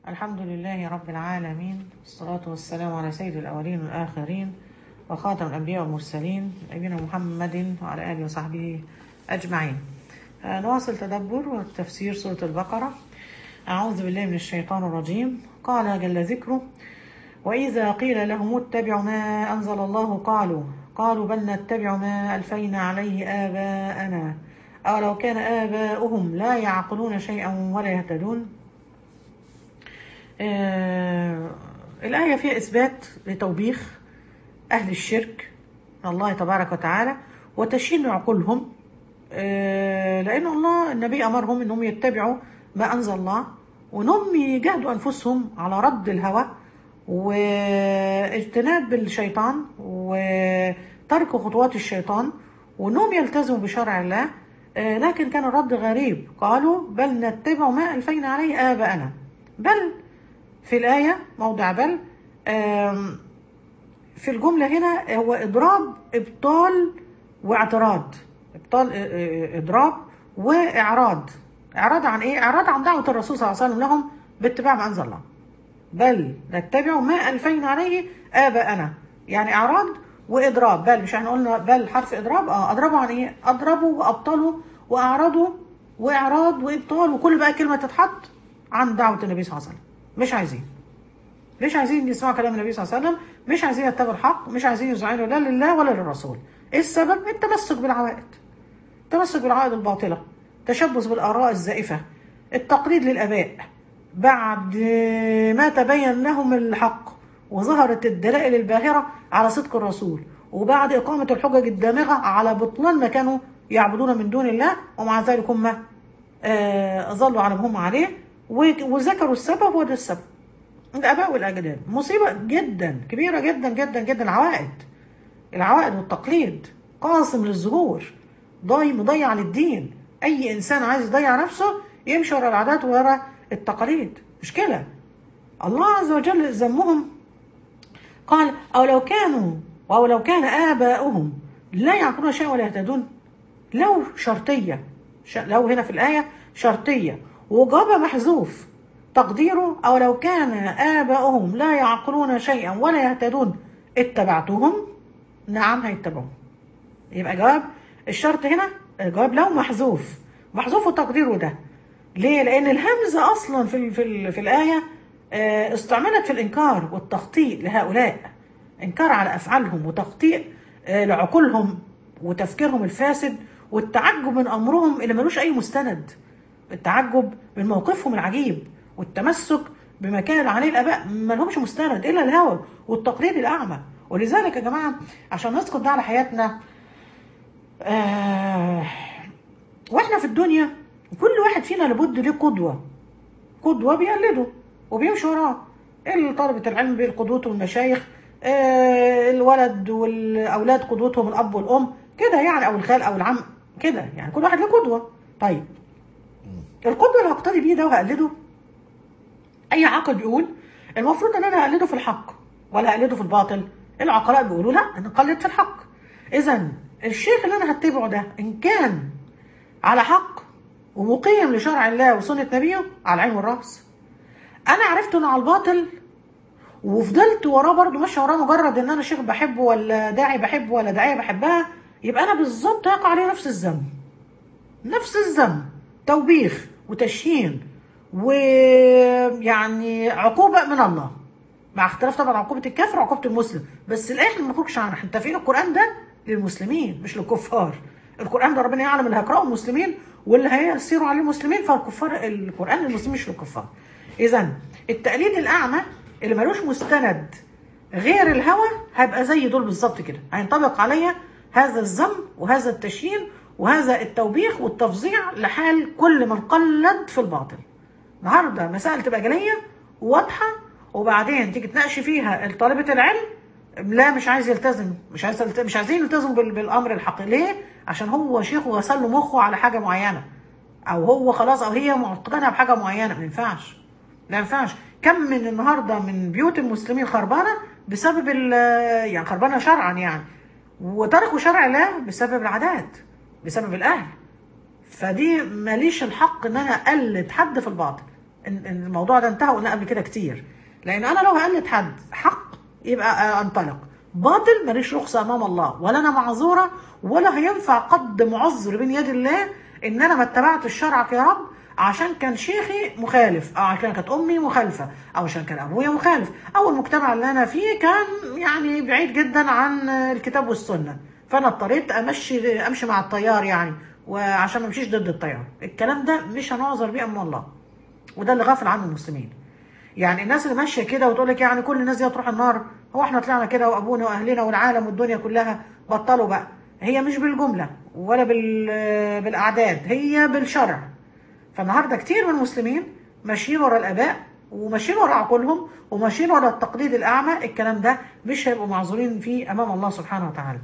الحمد لله رب العالمين والصلاة والسلام على سيد الأولين والآخرين وخاتم الأنبياء والمرسلين نبينا محمد وعلى آله وصحبه أجمعين آه، نواصل تدبر وتفسير سورة البقرة أعوذ بالله من الشيطان الرجيم قال جل ذكره وإذا قيل لهم اتبعوا ما أنزل الله قالوا قالوا بل نتبع ما ألفينا عليه آباءنا أولو كان آباؤهم لا يعقلون شيئا ولا يهتدون آه الآية فيها إثبات لتوبيخ أهل الشرك من الله تبارك وتعالى وتشيين عقولهم آه لأن الله النبي أمرهم أنهم يتبعوا ما أنزل الله وأنهم يجاهدوا أنفسهم على رد الهوى واجتناب الشيطان وترك خطوات الشيطان وأنهم يلتزموا بشرع الله آه لكن كان الرد غريب قالوا بل نتبع ما ألفينا عليه آباءنا بل في الآية موضع بل آم، في الجملة هنا هو إضراب إبطال واعتراض إبطال آه، آه، إضراب وإعراض إعراض عن إيه؟ إعراض عن دعوة الرسول صلى الله عليه وسلم لهم باتباع ما أنزل الله بل نتبع ما ألفينا عليه آباءنا يعني إعراض وإضراب بل مش احنا قلنا بل حرف إضراب اه أضربوا عن إيه؟ أضربوا وأبطلوا وأعرضوا وإعراض وإبطال وكل بقى كلمة تتحط عن دعوة النبي صلى الله عليه وسلم مش عايزين مش عايزين يسمعوا كلام النبي صلى الله عليه وسلم مش عايزين يتبعوا الحق مش عايزين يذعنوا لا لله ولا للرسول ايه السبب التمسك بالعوائد التمسك بالعوائد الباطلة تشبث بالآراء الزائفة التقليد للآباء بعد ما تبين لهم الحق وظهرت الدلائل الباهرة على صدق الرسول وبعد إقامة الحجج الدامغة على بطلان ما كانوا يعبدون من دون الله ومع ذلك هم آه، ظلوا على ما هم عليه و- وذكروا السبب وده السبب الآباء والأجداد مصيبة جدا كبيرة جدا جدا جدا العوائد العوائد والتقليد قاسم للظهور ضاي مضيع للدين أي إنسان عايز يضيع نفسه يمشي ورا العادات وورا التقاليد مشكلة الله عز وجل ذمهم قال أو لو كانوا أو لو كان آباؤهم لا يعقلون شيئا ولا يهتدون لو شرطية ش... لو هنا في الآية شرطية وجوابها محذوف تقديره أو لو كان آباؤهم لا يعقلون شيئا ولا يهتدون اتبعتهم نعم هيتبعون يبقى جواب الشرط هنا جواب لو محذوف محذوف تقديره ده ليه؟ لأن الهمزة أصلا في ال في ال في الآية آه، استعملت في الإنكار والتخطيء لهؤلاء إنكار على أفعالهم وتخطيء آه، لعقولهم وتفكيرهم الفاسد والتعجب من أمرهم اللي ملوش أي مستند التعجب من موقفهم العجيب والتمسك بما كان عليه الآباء ما لهمش مستند إلا الهوى والتقليد الأعمى ولذلك يا جماعة عشان نسقط ده على حياتنا آه واحنا في الدنيا كل واحد فينا لابد ليه قدوة قدوة بيقلده وبيمشي وراه طلبة العلم بالقدوة والمشايخ آه الولد والأولاد قدوتهم الأب والأم كده يعني أو الخال أو العم كده يعني كل واحد له قدوة طيب القدوة اللي هقتدي بيه ده وهقلده أي عاقل بيقول المفروض إن أنا أقلده في الحق ولا أقلده في الباطل العقلاء بيقولوا لا نقلد في الحق إذا الشيخ اللي أنا هتبعه ده إن كان على حق ومقيم لشرع الله وسنة نبيه على العين والرأس أنا عرفت إنه على الباطل وفضلت وراه برضه ماشيه وراه مجرد ان انا شيخ بحبه ولا داعي بحبه ولا داعيه بحبها يبقى انا بالظبط هيقع عليه نفس الذنب نفس الذنب توبيخ وتشهين ويعني عقوبه من الله مع اختلاف طبعا عقوبه الكافر وعقوبه المسلم بس الاخر ما نخرجش عنها احنا فين القران ده للمسلمين مش للكفار القران ده ربنا يعلم اللي هيقراه المسلمين واللي هيسيروا عليه المسلمين فالكفار القران للمسلمين مش للكفار اذا التقليد الاعمى اللي ملوش مستند غير الهوى هيبقى زي دول بالظبط كده هينطبق عليا هذا الذنب وهذا التشهين وهذا التوبيخ والتفظيع لحال كل من قلد في الباطل النهارده مسائل تبقى جليه وواضحه وبعدين تيجي تناقشي فيها طالبه العلم لا مش عايز يلتزم مش عايز يلتزم مش عايزين يلتزموا بال- بالامر الحقيقي ليه؟ عشان هو شيخ وغسل له مخه على حاجه معينه او هو خلاص او هي معتقدها بحاجه معينه ما ينفعش لا ينفعش كم من النهارده من بيوت المسلمين خربانه بسبب ال يعني خربانه شرعا يعني وتركوا شرع الله بسبب العادات بسبب الاهل فدي ماليش الحق ان انا اقلد حد في الباطل إن- إن الموضوع ده انتهى قلنا قبل كده كتير لان انا لو هقلد حد حق يبقى آه، انطلق باطل ماليش رخصه امام الله ولا انا معذوره ولا هينفع قدم عذر بين يد الله ان انا ما اتبعتش شرعك يا رب عشان كان شيخي مخالف او عشان كانت امي مخالفه او عشان كان ابويا مخالف او المجتمع اللي انا فيه كان يعني بعيد جدا عن الكتاب والسنه فانا اضطريت امشي امشي مع التيار يعني وعشان ما امشيش ضد التيار الكلام ده مش هنعذر بيه امام الله وده اللي غافل عنه المسلمين يعني الناس اللي ماشيه كده وتقول لك يعني كل الناس دي هتروح النار هو احنا طلعنا كده وابونا واهلنا والعالم والدنيا كلها بطلوا بقى هي مش بالجمله ولا بال بالاعداد هي بالشرع فالنهارده كتير من المسلمين ماشيين ورا الاباء وماشيين ورا عقولهم وماشيين ورا التقليد الاعمى الكلام ده مش هيبقوا معذورين فيه امام الله سبحانه وتعالى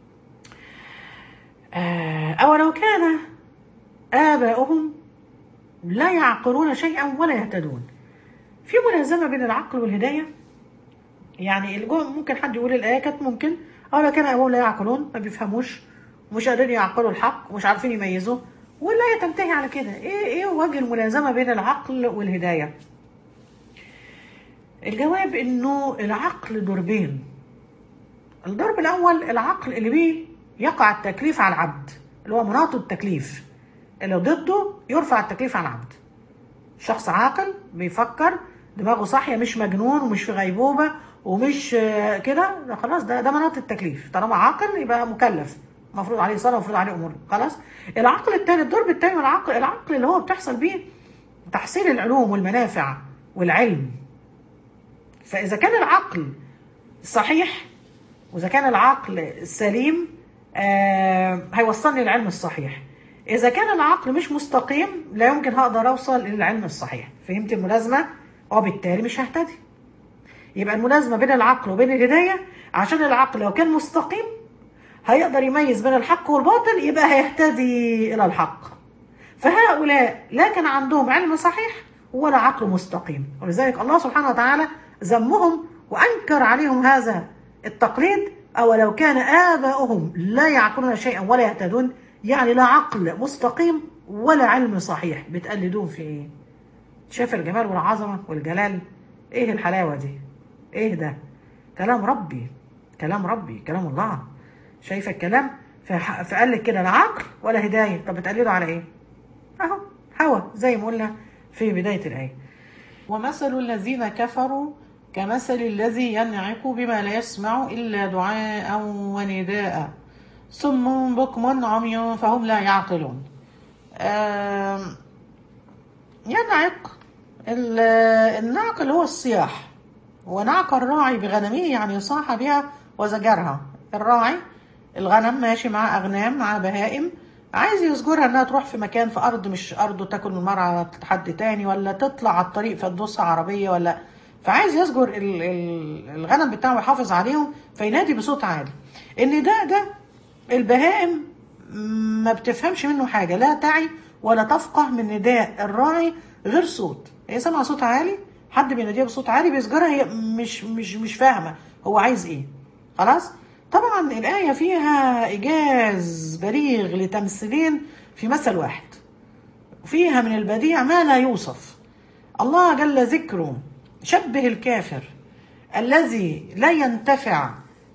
آه، أولو كان آباؤهم لا يعقلون شيئا ولا يهتدون في ملازمة بين العقل والهداية يعني الجو ممكن حد يقول الآية كانت ممكن أولو كان آباؤهم لا يعقلون ما بيفهموش ومش قادرين يعقلوا الحق ومش عارفين يميزوا والآية تنتهي على كده إيه إيه وجه الملازمة بين العقل والهداية الجواب إنه العقل ضربين الضرب الأول العقل اللي بيه يقع التكليف على العبد اللي هو مناط التكليف اللي ضده يرفع التكليف على العبد شخص عاقل بيفكر دماغه صاحية مش مجنون ومش في غيبوبة ومش آه، كده ده خلاص ده ده مناط التكليف طالما عاقل يبقى مكلف مفروض عليه صلاة ومفروض عليه أمور خلاص العقل التاني الضرب التاني من العقل العقل اللي هو بتحصل بيه تحصيل العلوم والمنافع والعلم فإذا كان العقل صحيح وإذا كان العقل سليم آه هيوصلني للعلم الصحيح إذا كان العقل مش مستقيم لا يمكن هقدر أوصل للعلم الصحيح فهمت الملازمة وبالتالي مش ههتدي يبقى الملازمة بين العقل وبين الهداية عشان العقل لو كان مستقيم هيقدر يميز بين الحق والباطل يبقى هيهتدي إلى الحق فهؤلاء لا كان عندهم علم صحيح ولا عقل مستقيم ولذلك الله سبحانه وتعالى ذمهم وأنكر عليهم هذا التقليد أولو كان آباؤهم لا يعقلون شيئا ولا يهتدون يعني لا عقل مستقيم ولا علم صحيح بتقلدون في ايه شايف الجمال والعظمة والجلال ايه الحلاوة دي ايه ده كلام ربي كلام ربي كلام الله شايف الكلام فح- فقال لك كده لا عقل ولا هداية طب بتقلدوا على ايه اهو هوى زي ما قلنا في بداية الآية ومثل الذين كفروا كمثل الذي ينعق بما لا يسمع إلا دعاء ونداء صم بكم عمي فهم لا يعقلون آم، ينعق ال- النعق اللي هو الصياح ونعق الراعي بغنمه يعني صاح بها وزجرها الراعي الغنم ماشي مع أغنام مع بهائم عايز يزجرها انها تروح في مكان في ارض مش ارضه تاكل من مرعى حد تاني ولا تطلع على الطريق فتدوسها عربيه ولا فعايز يزجر ال- ال- الغنم بتاعه ويحافظ عليهم فينادي بصوت عالي النداء ده البهائم ما بتفهمش منه حاجه لا تعي ولا تفقه من نداء الراعي غير صوت هي سامعه صوت عالي حد بيناديها بصوت عالي بيزجرها هي مش مش مش فاهمه هو عايز ايه خلاص طبعا الآية فيها إيجاز بليغ لتمثيلين في مثل واحد فيها من البديع ما لا يوصف الله جل ذكره شبه الكافر الذي لا ينتفع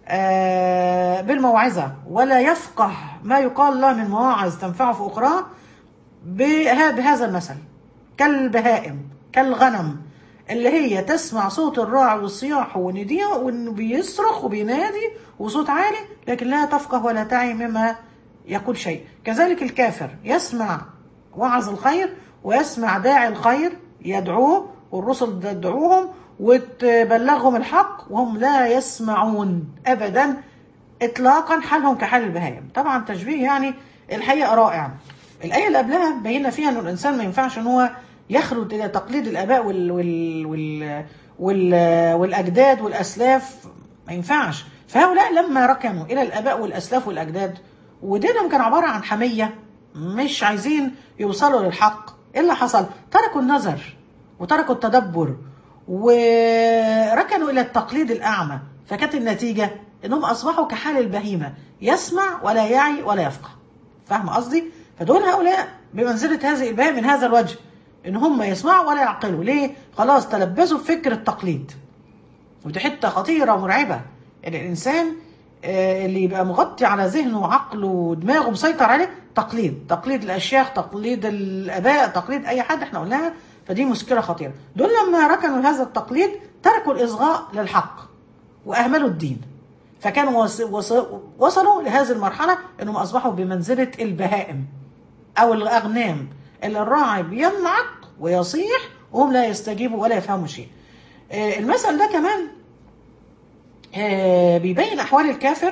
آه، بالموعظة ولا يفقه ما يقال له من مواعظ تنفعه في أخرى بها- بهذا المثل كالبهائم كالغنم اللي هي تسمع صوت الراعي والصياح ونديه وانه بيصرخ وبينادي وصوت عالي لكن لا تفقه ولا تعي مما يقول شيء كذلك الكافر يسمع وعظ الخير ويسمع داعي الخير يدعوه والرسل تدعوهم وتبلغهم الحق وهم لا يسمعون ابدا اطلاقا حالهم كحال البهائم طبعا تشبيه يعني الحقيقه رائع الايه اللي قبلها بينا فيها ان الانسان ما ينفعش ان هو يخلد الى تقليد الاباء وال وال وال وال والاجداد والاسلاف ما ينفعش فهؤلاء لما ركنوا الى الاباء والاسلاف والاجداد ودينهم كان عباره عن حميه مش عايزين يوصلوا للحق ايه اللي حصل تركوا النظر وتركوا التدبر وركنوا الى التقليد الاعمى فكانت النتيجه انهم اصبحوا كحال البهيمه يسمع ولا يعي ولا يفقه فاهم قصدي فدول هؤلاء بمنزله هذه البهائم من هذا الوجه ان هم يسمعوا ولا يعقلوا ليه خلاص تلبسوا بفكر التقليد ودي حته خطيره ومرعبه ان الانسان آه، اللي يبقى مغطي على ذهنه وعقله ودماغه مسيطر عليه تقليد تقليد الاشياخ تقليد الاباء تقليد اي حد احنا قلناها فدي مشكله خطيره دول لما ركنوا هذا التقليد تركوا الاصغاء للحق واهملوا الدين فكانوا وص- وص- وصلوا لهذه المرحله انهم اصبحوا بمنزله البهائم او الاغنام اللي الراعي بينعق ويصيح وهم لا يستجيبوا ولا يفهموا شيء آه، المثل ده كمان آه، بيبين احوال الكافر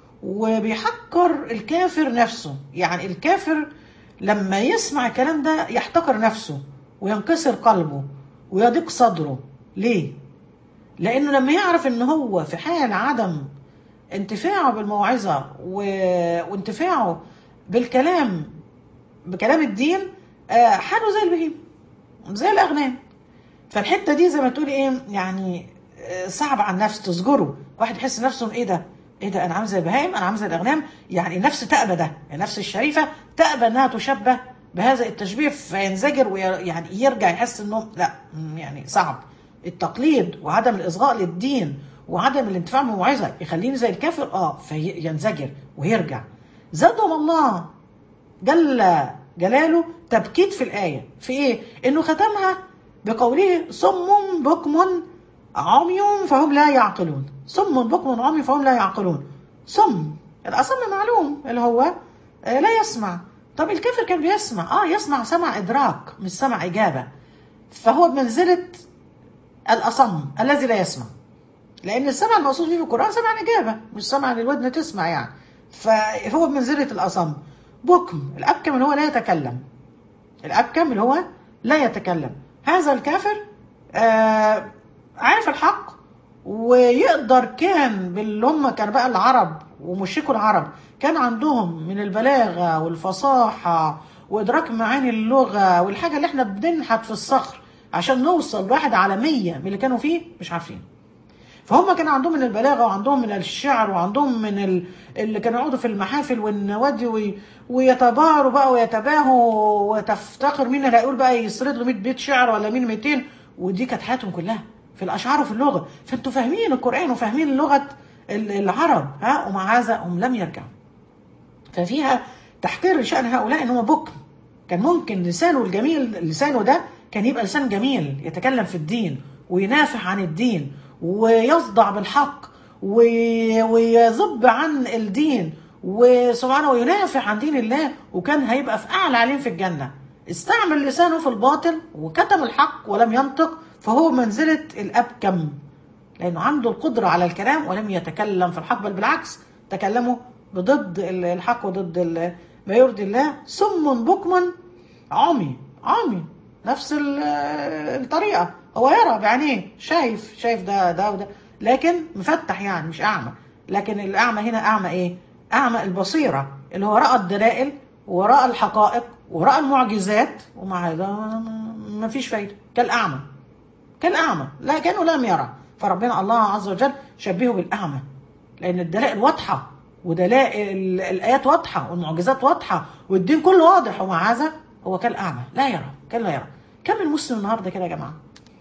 وبيحقر الكافر نفسه يعني الكافر لما يسمع الكلام ده يحتقر نفسه وينكسر قلبه ويضيق صدره ليه لانه لما يعرف ان هو في حال عدم انتفاعه بالموعظه و... وانتفاعه بالكلام بكلام الدين آه، حاله زي البهيم زي الاغنام فالحته دي زي ما تقولي ايه يعني آه، صعب على النفس تزجره واحد يحس نفسه إن ايه ده ايه ده انا عامل زي البهايم انا عامل زي الاغنام يعني النفس تأبى ده النفس الشريفه تأبى انها تشبه بهذا التشبيه فينزجر ويعني يرجع يحس انه لا مم، يعني صعب التقليد وعدم الاصغاء للدين وعدم الانتفاع بالموعظه يخليني زي الكافر اه فينزجر ويرجع زادهم الله جل جلاله تبكيت في الآية في إيه؟ إنه ختمها بقوله صم بكم عمي فهم لا يعقلون صم بكم عمي فهم لا يعقلون صم الأصم معلوم اللي هو آه، لا يسمع طب الكافر كان بيسمع اه يسمع سمع إدراك مش سمع إجابة فهو بمنزلة الأصم الذي لا يسمع لان السمع المقصود فيه في القران سمع الاجابه مش سمع ان الودن تسمع يعني فهو بمنزله الاصم بكم الابكم اللي هو لا يتكلم الابكم اللي هو لا يتكلم هذا الكافر آه عارف الحق ويقدر كان باللي هم كان بقى العرب ومشركوا العرب كان عندهم من البلاغه والفصاحه وادراك معاني اللغه والحاجه اللي احنا بننحت في الصخر عشان نوصل لواحد عالميه من اللي كانوا فيه مش عارفين فهم كان عندهم من البلاغه وعندهم من الشعر وعندهم من ال... اللي كانوا يقعدوا في المحافل والنوادي وي... ويتباروا بقى ويتباهوا وتفتخر مين اللي هيقول بقى يسرد له 100 بيت شعر ولا مين 200 ودي كانت حياتهم كلها في الاشعار وفي اللغه فانتوا فاهمين القران وفاهمين لغه ال- العرب ها ومع هذا هم لم يرجعوا ففيها تحقير لشأن هؤلاء ان هم بكم كان ممكن لسانه الجميل لسانه ده كان يبقى لسان جميل يتكلم في الدين وينافح عن الدين ويصدع بالحق و- ويذب عن الدين وسبحانه وينافح عن دين الله وكان هيبقى في اعلى عليم في الجنه استعمل لسانه في الباطل وكتم الحق ولم ينطق فهو منزله الابكم لانه عنده القدره على الكلام ولم يتكلم في الحق بل بالعكس تكلموا بضد ال- الحق وضد ال- ما يرضي الله سم بكم عمي عمي نفس ال- الطريقه هو يرى بعينيه شايف شايف ده ده وده لكن مفتح يعني مش اعمى لكن الاعمى هنا اعمى ايه اعمى البصيره اللي هو راى الدلائل وراى الحقائق وراى المعجزات ومع هذا ما فيش فايده كالاعمى كالأعمى لكنه لم يرى فربنا الله عز وجل شبهه بالأعمى لأن الدلائل واضحة ودلائل الآيات واضحة والمعجزات واضحة والدين كله واضح ومع هذا هو كالأعمى لا يرى كان لا يرى كم من مسلم النهارده كده يا جماعة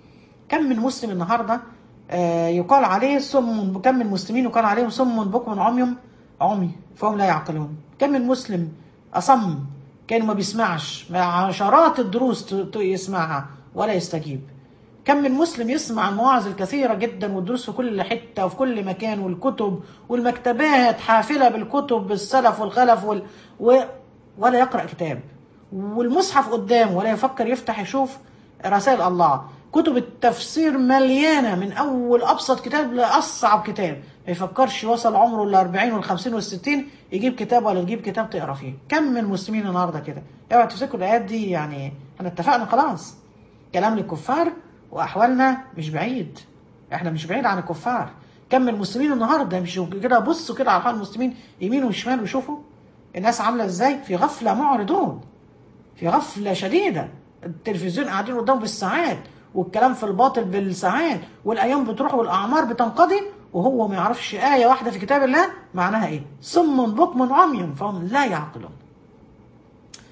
كم من مسلم النهارده آه، يقال عليه صم كم من مسلمين يقال عليهم صم بكم عمي عمي فهم لا يعقلون كم من مسلم أصم كان ما بيسمعش مع عشرات الدروس ت- ت- يسمعها ولا يستجيب كم من مسلم يسمع المواعظ الكثيرة جدا والدروس في كل حتة وفي كل مكان والكتب والمكتبات حافلة بالكتب بالسلف والخلف وال... و... ولا يقرأ كتاب والمصحف قدامه ولا يفكر يفتح يشوف رسائل الله كتب التفسير مليانة من أول أبسط كتاب لأصعب كتاب ما يفكرش يوصل عمره ال 40 وال 50 وال 60 يجيب كتاب ولا تجيب كتاب تقرا فيه كم من المسلمين النهارده كده اوعوا تفتكروا الآيات دي يعني احنا اتفقنا خلاص كلام للكفار واحوالنا مش بعيد احنا مش بعيد عن الكفار كم من المسلمين النهارده مش كده بصوا كده على حال المسلمين يمين وشمال وشوفوا الناس عامله ازاي في غفله معرضون في غفله شديده التلفزيون قاعدين قدامه بالساعات والكلام في الباطل بالساعات والايام بتروح والاعمار بتنقضي وهو ما يعرفش ايه واحده في كتاب الله معناها ايه صم بكم عمي فهم لا يعقلون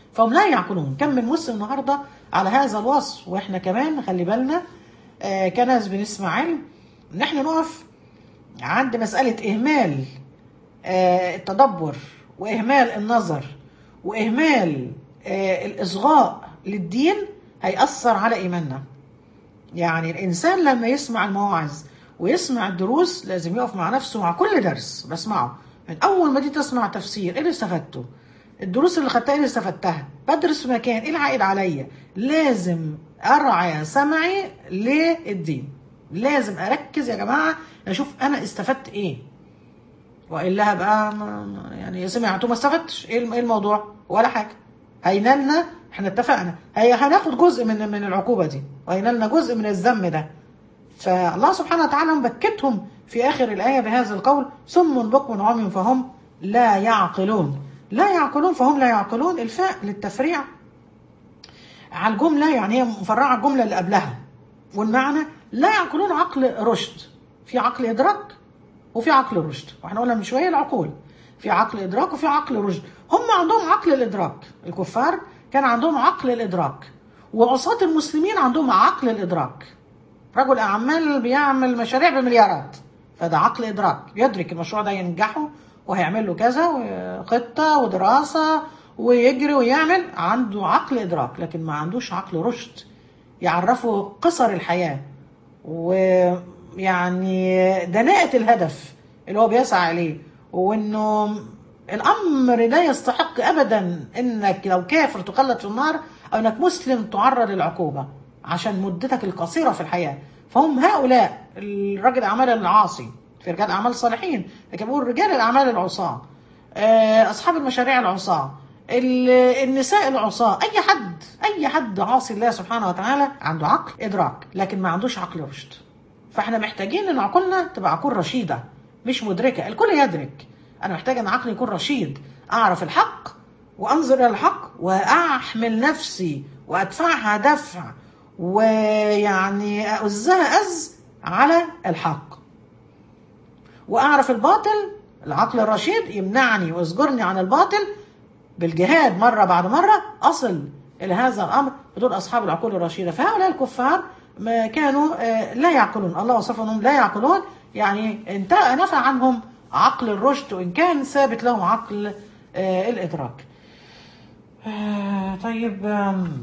فهم لا يعقلون كم من مسلم النهارده على هذا الوصف واحنا كمان خلي بالنا آه كناس بنسمع علم ان احنا نقف عند مساله اهمال آه التدبر واهمال النظر واهمال آه الاصغاء للدين هيأثر على ايماننا يعني الانسان لما يسمع المواعظ ويسمع الدروس لازم يقف مع نفسه مع كل درس بسمعه من اول ما دي تسمع تفسير ايه اللي استفدته الدروس اللي خدتها ايه اللي استفدتها بدرس في مكان ايه العائد عليا لازم ارعى سمعي للدين لازم اركز يا جماعه اشوف انا استفدت ايه والا بقى ما يعني سمعت وما استفدتش ايه إيه الموضوع ولا حاجه هينالنا احنا اتفقنا هي هناخد جزء من من العقوبه دي وهينالنا جزء من الذم ده فالله سبحانه وتعالى مبكتهم في اخر الايه بهذا القول صم بكم عمي فهم لا يعقلون لا يعقلون فهم لا يعقلون الفاء للتفريع على الجمله يعني هي مفرعه الجمله اللي قبلها والمعنى لا يعقلون عقل رشد في عقل ادراك وفي عقل رشد واحنا قلنا من شويه العقول في عقل ادراك وفي عقل رشد هم عندهم عقل الادراك الكفار كان عندهم عقل الادراك وعصاة المسلمين عندهم عقل الادراك رجل اعمال بيعمل مشاريع بمليارات فده عقل ادراك يدرك المشروع ده ينجحه وهيعمل له كذا خطه ودراسه ويجري ويعمل عنده عقل ادراك لكن ما عندوش عقل رشد يعرفه قصر الحياه ويعني دناءة الهدف اللي هو بيسعى اليه وانه الامر لا يستحق ابدا انك لو كافر تخلد في النار او انك مسلم تعرض للعقوبه عشان مدتك القصيره في الحياه فهم هؤلاء الرجل الاعمال العاصي في رجال اعمال صالحين لكن بقول رجال الاعمال العصاه آه، اصحاب المشاريع العصاه ال- النساء العصاه اي حد اي حد عاصي الله سبحانه وتعالى عنده عقل ادراك لكن ما عندوش عقل رشد فاحنا محتاجين ان عقولنا تبقى عقول رشيده مش مدركه الكل يدرك انا محتاج ان عقلي يكون رشيد اعرف الحق وانظر الى الحق واحمل نفسي وادفعها دفع ويعني أزها أز على الحق وأعرف الباطل العقل الرشيد يمنعني ويزجرني عن الباطل بالجهاد مرة بعد مرة أصل إلى هذا الأمر بدون أصحاب العقول الرشيدة فهؤلاء الكفار ما كانوا آه، لا يعقلون الله وصفهم أنهم لا يعقلون يعني انتهى نفى عنهم عقل الرشد وإن كان ثابت لهم عقل آه، الإدراك آه، طيب آم،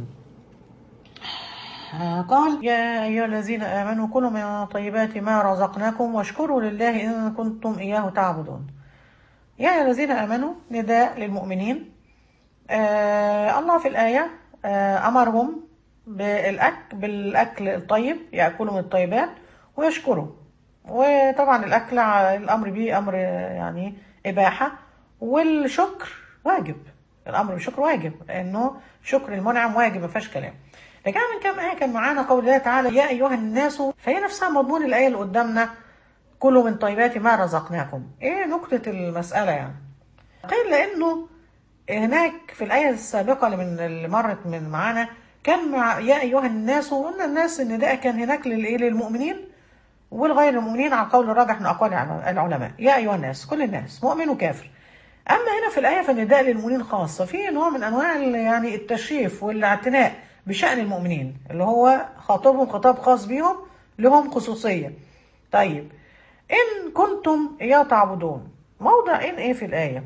آه، قال يا أيها الذين آمنوا كلوا من طيبات ما رزقناكم واشكروا لله إن كنتم إياه تعبدون يا أيها الذين آمنوا نداء للمؤمنين آه الله في الآية آه أمرهم بالأكل بالأكل الطيب يأكلوا من الطيبات ويشكروا وطبعا الأكل ع- الأمر به أمر آه، يعني إباحة والشكر واجب الأمر بالشكر واجب لأنه شكر المنعم واجب ما فيهاش كلام رجعنا من كام آية كان معانا قول الله تعالى يا أيها الناس فهي نفسها مضمون الآية اللي قدامنا كلوا من طيبات ما رزقناكم إيه نكتة المسألة يعني قيل لأنه هناك في الآية السابقة اللي من اللي مرت من معانا كان مع يا أيها الناس وقلنا الناس إن ده كان هناك للإيه للمؤمنين والغير المؤمنين على القول الراجح من أقوال العلماء يا أيها الناس كل الناس مؤمن وكافر أما هنا في الآية فالنداء للمؤمنين خاصة في نوع من أنواع ال- يعني التشريف والاعتناء بشأن المؤمنين اللي هو خاطبهم خطاب خاص بيهم لهم خصوصية طيب إن كنتم إياه تعبدون موضع إن إيه في الآية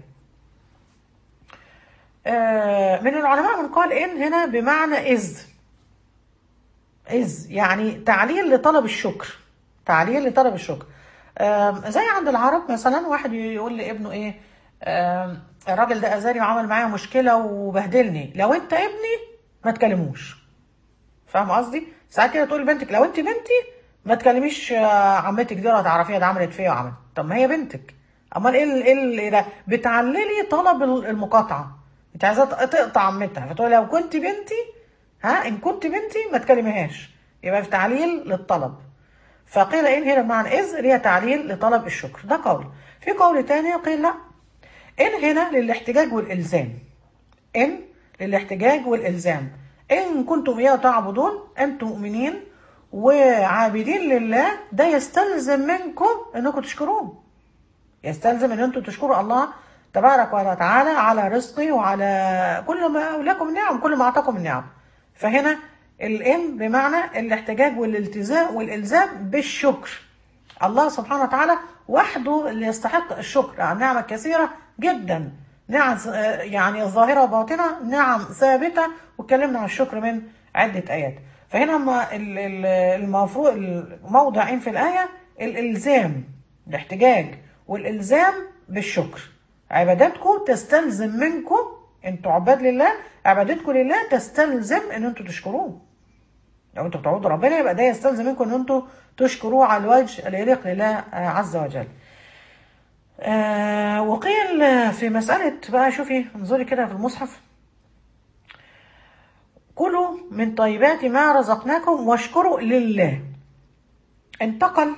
آه، من العلماء من قال إن هنا بمعنى إذ إذ يعني تعليل لطلب الشكر تعليل لطلب الشكر آم، زي عند العرب مثلا واحد يقول لابنه ايه آم، الراجل ده اذاني وعمل معايا مشكله وبهدلني لو انت ابني ما تكلموش فاهم قصدي ساعات كده تقول لبنتك لو انت بنتي ما تكلميش آه، عمتك دي ولا تعرفيها ده عملت فيا وعملت طب ما هي بنتك امال ايه ال- ايه ال- ايه ده بتعللي طلب ال- المقاطعه انت عايزه ت- تقطع عمتها فتقول لو كنت بنتي ها ان كنت بنتي ما تكلميهاش يبقى في تعليل للطلب فقيل ان هنا بمعنى اذ هي تعليل لطلب الشكر ده قول في قول تاني قيل لا ان هنا للاحتجاج والالزام ان للاحتجاج والالزام ان كنتم اياه تعبدون انتم مؤمنين وعابدين لله ده يستلزم منكم انكم تشكروه يستلزم ان انتم تشكروا الله تبارك وتعالى على رزقي وعلى كل ما لكم من نعم كل ما اعطاكم من نعم فهنا الان بمعنى الاحتجاج والالتزام والالزام بالشكر الله سبحانه وتعالى وحده اللي يستحق الشكر عن نعمة كثيرة جدا نعم يعني الظاهرة وباطنة نعم ثابتة واتكلمنا عن الشكر من عدة آيات فهنا ما ال- ال- المفروض الموضعين في الآية الإلزام الاحتجاج والإلزام بالشكر عباداتكم تستلزم منكم انتوا عباد لله عبادتكم لله تستلزم ان انتوا تشكروه لو انتوا بتعبدوا ربنا يبقى ده يستلزم منكم ان انتوا تشكروه على الوجه اللي يليق لله آه، عز وجل. آه وقيل آه، في مسألة بقى شوفي انظري كده في المصحف كلوا من طيبات ما رزقناكم واشكروا لله انتقل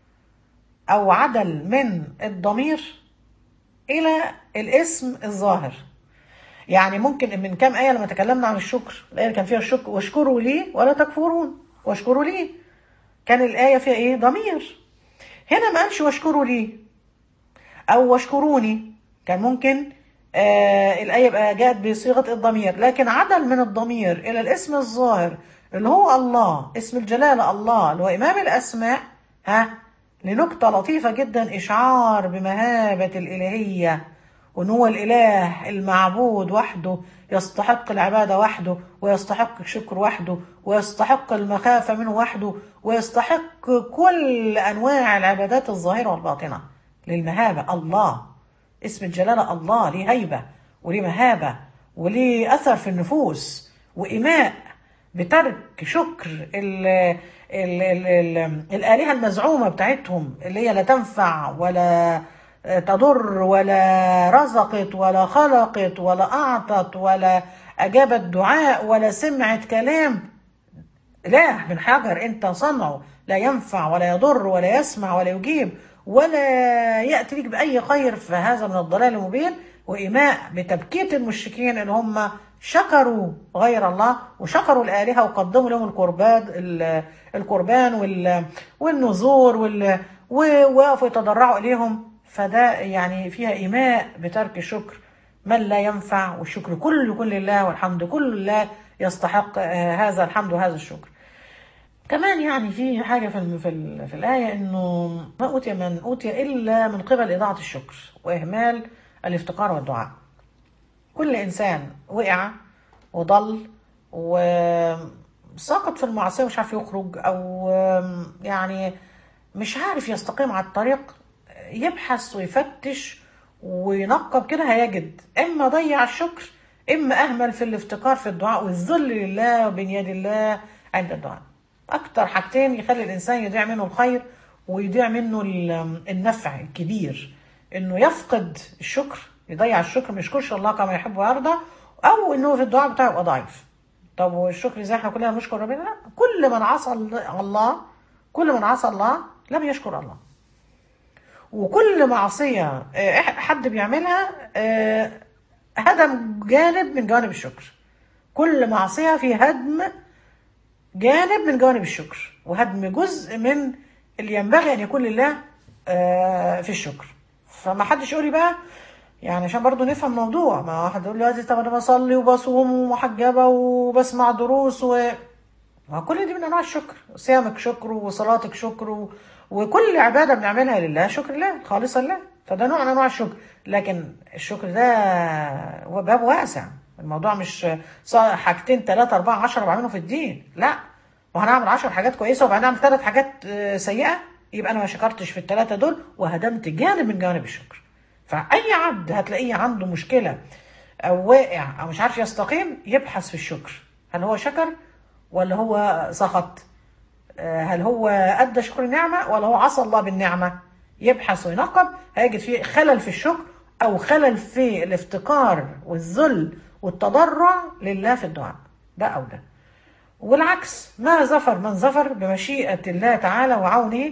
أو عدل من الضمير إلى الاسم الظاهر يعني ممكن من كام آية لما تكلمنا عن الشكر الآية اللي كان فيها الشكر واشكروا لي ولا تكفرون واشكروا لي كان الآية فيها إيه ضمير هنا ما قالش واشكروا لي أو واشكروني كان ممكن آه الآية يبقى جاءت بصيغة الضمير لكن عدل من الضمير إلى الاسم الظاهر اللي هو الله اسم الجلالة الله اللي هو إمام الأسماء ها لنكتة لطيفة جدا إشعار بمهابة الإلهية وإن هو الإله المعبود وحده يستحق العبادة وحده ويستحق الشكر وحده ويستحق المخافة منه وحده ويستحق كل أنواع العبادات الظاهرة والباطنة للمهابة الله اسم الجلالة الله ليه هيبة وليه مهابة وليه أثر في النفوس وإيماء بترك شكر ال ال ال ال الآلهة المزعومة بتاعتهم اللي هي لا تنفع ولا تضر ولا رزقت ولا خلقت ولا أعطت ولا أجابت دعاء ولا سمعت كلام إله من حجر أنت صنعه لا ينفع ولا يضر ولا يسمع ولا يجيب ولا يأتي لك بأي خير فهذا من الضلال المبين وإيماء بتبكيت المشركين اللي هم شكروا غير الله وشكروا الآلهة وقدموا لهم القربان القربان وال- والنذور وال- ووقفوا يتضرعوا إليهم فده يعني فيها إيماء بترك شكر من لا ينفع والشكر كله يكون لله والحمد كله لله يستحق آه، هذا الحمد وهذا الشكر كمان يعني في حاجة في الم- في, ال- في الآية إنه ما أوتي من أوتي إلا من قبل إضاعة الشكر وإهمال الافتقار والدعاء كل إنسان وقع وضل وسقط في المعصية ومش عارف يخرج أو يعني مش عارف يستقيم على الطريق يبحث ويفتش وينقب كده هيجد إما ضيع الشكر إما أهمل في الافتقار في الدعاء والذل لله وبين يد الله عند الدعاء أكتر حاجتين يخلي الإنسان يضيع منه الخير ويضيع منه ال- النفع الكبير إنه يفقد الشكر يضيع الشكر ما يشكرش الله كما يحب ويرضى أو إنه في الدعاء بتاعه يبقى ضعيف طب والشكر زي احنا كلنا بنشكر ربنا لا كل من عصى الله كل من عصى الله لم يشكر الله وكل معصية آه، حد بيعملها آه، هدم جانب من جوانب الشكر كل معصية في هدم جانب من جوانب الشكر وهدم جزء من اللي ينبغي ان يكون لله آه، في الشكر فما حدش يقول لي بقى يعني عشان برضو نفهم الموضوع ما واحد يقول لي دلوقتي طب انا بصلي وبصوم ومحجبه وبسمع دروس و ما كل دي من انواع الشكر صيامك شكر وصلاتك شكر و... وكل عباده بنعملها لله شكر لله خالصا لله فده نوع من انواع الشكر لكن الشكر ده هو باب واسع الموضوع مش ص- حاجتين ثلاثة أربعة عشرة بعملهم في الدين لا وهنعمل عشر حاجات كويسة وبعدين أعمل ثلاث حاجات آه، سيئة يبقى أنا ما شكرتش في الثلاثة دول وهدمت جانب من جوانب الشكر فأي عبد هتلاقيه عنده مشكلة أو واقع أو مش عارف يستقيم يبحث في الشكر هل هو شكر ولا هو سخط آه، هل هو أدى شكر النعمة ولا هو عصى الله بالنعمة يبحث وينقب هيجد فيه خلل في الشكر أو خلل في الافتقار والذل والتضرع لله في الدعاء ده أو ده والعكس ما ظفر من ظفر بمشيئة الله تعالى وعونه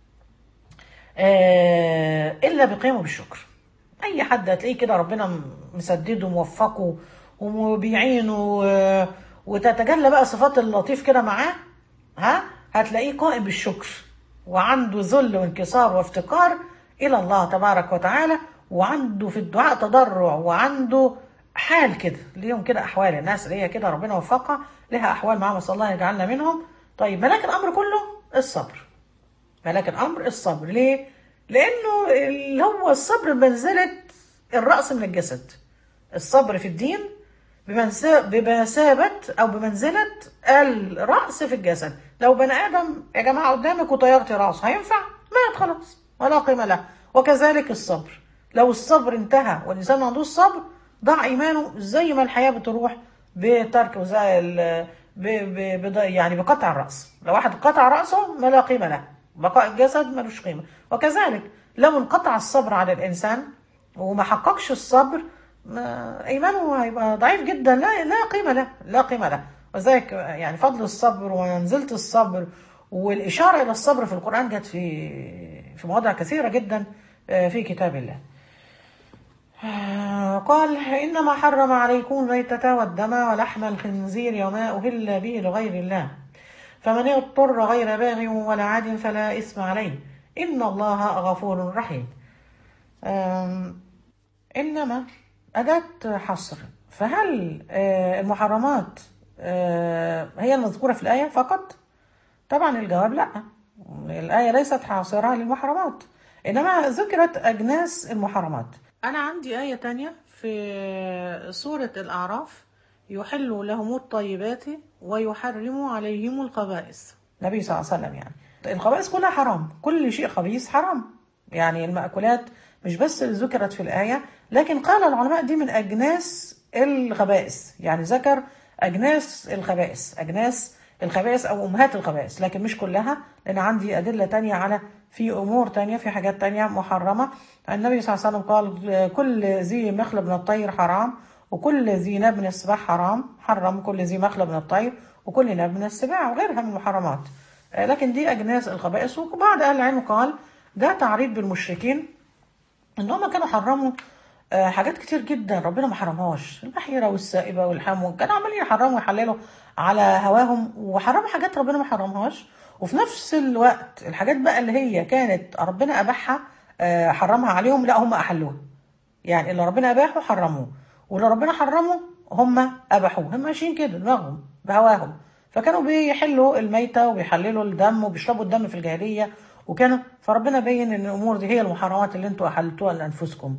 آه، إلا بقيامه بالشكر أي حد هتلاقيه كده ربنا مسدده وموفقه وبيعينه آه، وتتجلى بقى صفات اللطيف كده معاه ها هتلاقيه قائم بالشكر وعنده ذل وانكسار وافتقار إلى الله تبارك وتعالى وعنده في الدعاء تضرع وعنده حال كده ليهم كده احوال الناس اللي هي كده ربنا وفقها لها احوال معاهم صلى الله يجعلنا منهم طيب ملاك الامر كله الصبر ملاك الامر الصبر ليه لانه اللي هو الصبر بمنزله الراس من الجسد الصبر في الدين بمنس- بمثابة أو بمنزلة الرأس في الجسد لو بني آدم يا جماعة قدامك وطيرتي رأسه هينفع؟ مات خلاص ولا قيمة له وكذلك الصبر لو الصبر انتهى والإنسان ما عندوش صبر ضاع إيمانه زي ما الحياة بتروح بترك وزي ال- ب ب بض- يعني بقطع الرأس لو واحد قطع رأسه ما لا قيمة له بقاء الجسد ملوش قيمة وكذلك لو انقطع الصبر على الإنسان وما حققش الصبر ما ايمانه هيبقى ضعيف جدا لا لا قيمه له لا قيمه له وذلك يعني فضل الصبر ومنزله الصبر والاشاره الى الصبر في القران جت في في مواضع كثيره جدا آه، في كتاب الله آه، قال انما حرم عليكم الميتة والدم ولحم الخنزير وما اهل به لغير الله فمن اضطر غير باغ ولا عاد فلا اثم عليه ان الله غفور رحيم آم، إنما أداة حصر فهل آه، المحرمات آه، هي المذكورة في الآية فقط؟ طبعا الجواب لا الآية ليست حاصرة للمحرمات إنما ذكرت أجناس المحرمات أنا عندي آية تانية في سورة الأعراف يحل لهم الطيبات ويحرم عليهم الخبائث النبي صلى الله عليه وسلم يعني الخبائث كلها حرام كل شيء خبيث حرام يعني المأكولات مش بس اللي ذكرت في الآية لكن قال العلماء دي من أجناس الخبائث يعني ذكر أجناس الخبائث أجناس الخبائث أو أمهات الخبائث لكن مش كلها لأن عندي أدلة تانية على في أمور تانية في حاجات تانية محرمة النبي صلى الله عليه وسلم قال كل ذي مخلب من الطير حرام وكل ذي ناب من السباع حرام حرم كل ذي مخلب من الطير وكل ناب من السباع وغيرها من المحرمات آه، لكن دي أجناس الخبائث وبعض أهل العلم قال ده تعريض بالمشركين ان هم كانوا حرموا آه، حاجات كتير جدا ربنا ما حرمهاش البحيره والسائبه والحمو كانوا عمالين يحرموا ويحللوا على هواهم وحرموا حاجات ربنا ما حرمهاش وفي نفس الوقت الحاجات بقى اللي هي كانت ربنا اباحها آه، حرمها عليهم لا هم احلوها يعني اللي ربنا اباحه حرموه واللي ربنا حرمه هم اباحوه هم ماشيين كده دماغهم بهواهم فكانوا بيحلوا الميتة وبيحللوا الدم وبيشربوا الدم في الجاهلية وكانوا فربنا بين ان الامور دي هي المحرمات اللي انتوا احلتوها لانفسكم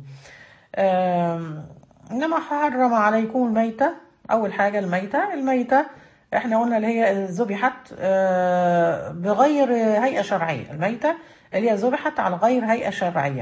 آم، انما حرم عليكم الميتة اول حاجة الميتة الميتة احنا قلنا اللي هي ذبحت آه، بغير هيئة شرعية الميتة اللي هي ذبحت على غير هيئة شرعية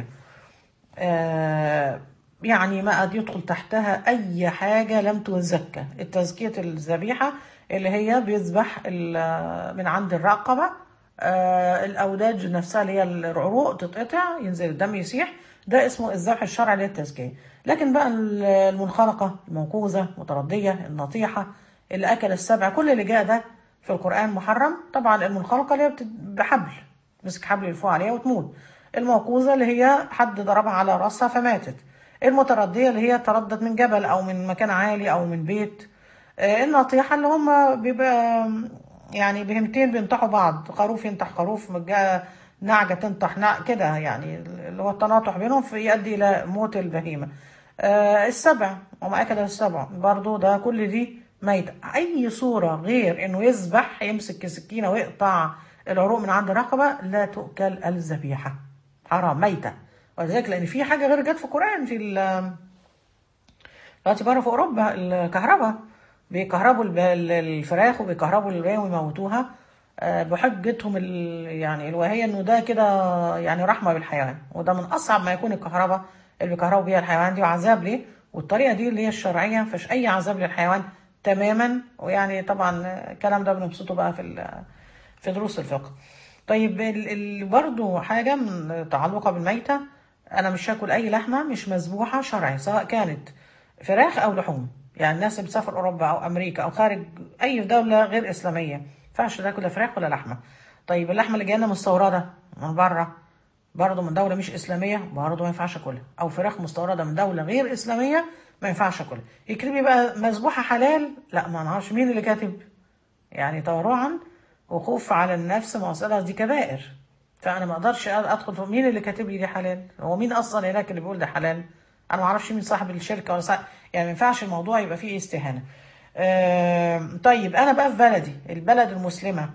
آه، يعني ما قد يدخل تحتها أي حاجة لم تزكى التزكية الذبيحة اللي هي بيذبح ال- من عند الرقبة آه، الأوداج نفسها اللي هي العروق تتقطع ينزل الدم يسيح ده اسمه الذبح الشرعي للتزكية لكن بقى ال- المنخلقة الموقوذة المتردية النطيحة اللي أكل السبع كل اللي جاء ده في القرآن محرم طبعا المنخلقة اللي هي بت- بحبل مسك حبل يلفوه عليها وتموت الموقوذة اللي هي حد ضربها على راسها فماتت المتردية اللي هي تردت من جبل أو من مكان عالي أو من بيت آه، النطيحة اللي هم بيبقى يعني بهمتين بينطحوا بعض خروف ينطح خروف مجا- نعجة تنطح نعجة كده يعني اللي هو التناطح بينهم فيؤدي إلى موت البهيمة آه، السبع وما أكل السبع برضو ده كل دي ميتة أي صورة غير إنه يذبح يمسك سكينة ويقطع العروق من عند الرقبة لا تؤكل الذبيحة حرام ميتة ولذلك لأن في حاجة غير جت في القرآن في ال- دلوقتي بره في اوروبا الكهرباء بيكهربوا الب- ال- الفراخ وبيكهربوا الباقي ويموتوها آه، بحجتهم ال- يعني الواهيه انه ده كده يعني رحمه بالحيوان وده من اصعب ما يكون الكهرباء اللي بيكهربوا بيها الحيوان دي وعذاب ليه والطريقه دي اللي هي الشرعيه مفيش اي عذاب للحيوان تماما ويعني طبعا الكلام ده بنبسطه بقى في ال- في دروس الفقه طيب ال- ال- برضو حاجه من متعلقه بالميته انا مش هاكل اي لحمه مش مذبوحه شرعي سواء كانت فراخ او لحوم يعني الناس اللي بتسافر اوروبا او امريكا او خارج اي دوله غير اسلاميه ما ينفعش تاكل لا فراخ ولا لحمه طيب اللحمه اللي جايه لنا مستورده من بره برضه من دوله مش اسلاميه برضه ما ينفعش اكلها او فراخ مستورده من دوله غير اسلاميه ما ينفعش اكلها يكتب بقى مذبوحه حلال لا ما نعرفش مين اللي كاتب يعني تورعا وخوف على النفس مواصلة دي كبائر فانا ما اقدرش ادخل في مين اللي كاتب لي دي حلال هو مين اصلا هناك اللي بيقول ده حلال انا ما اعرفش مين صاحب الشركه ولا صاحب يعني ما ينفعش الموضوع يبقى فيه استهانه آه طيب انا بقى في بلدي البلد المسلمه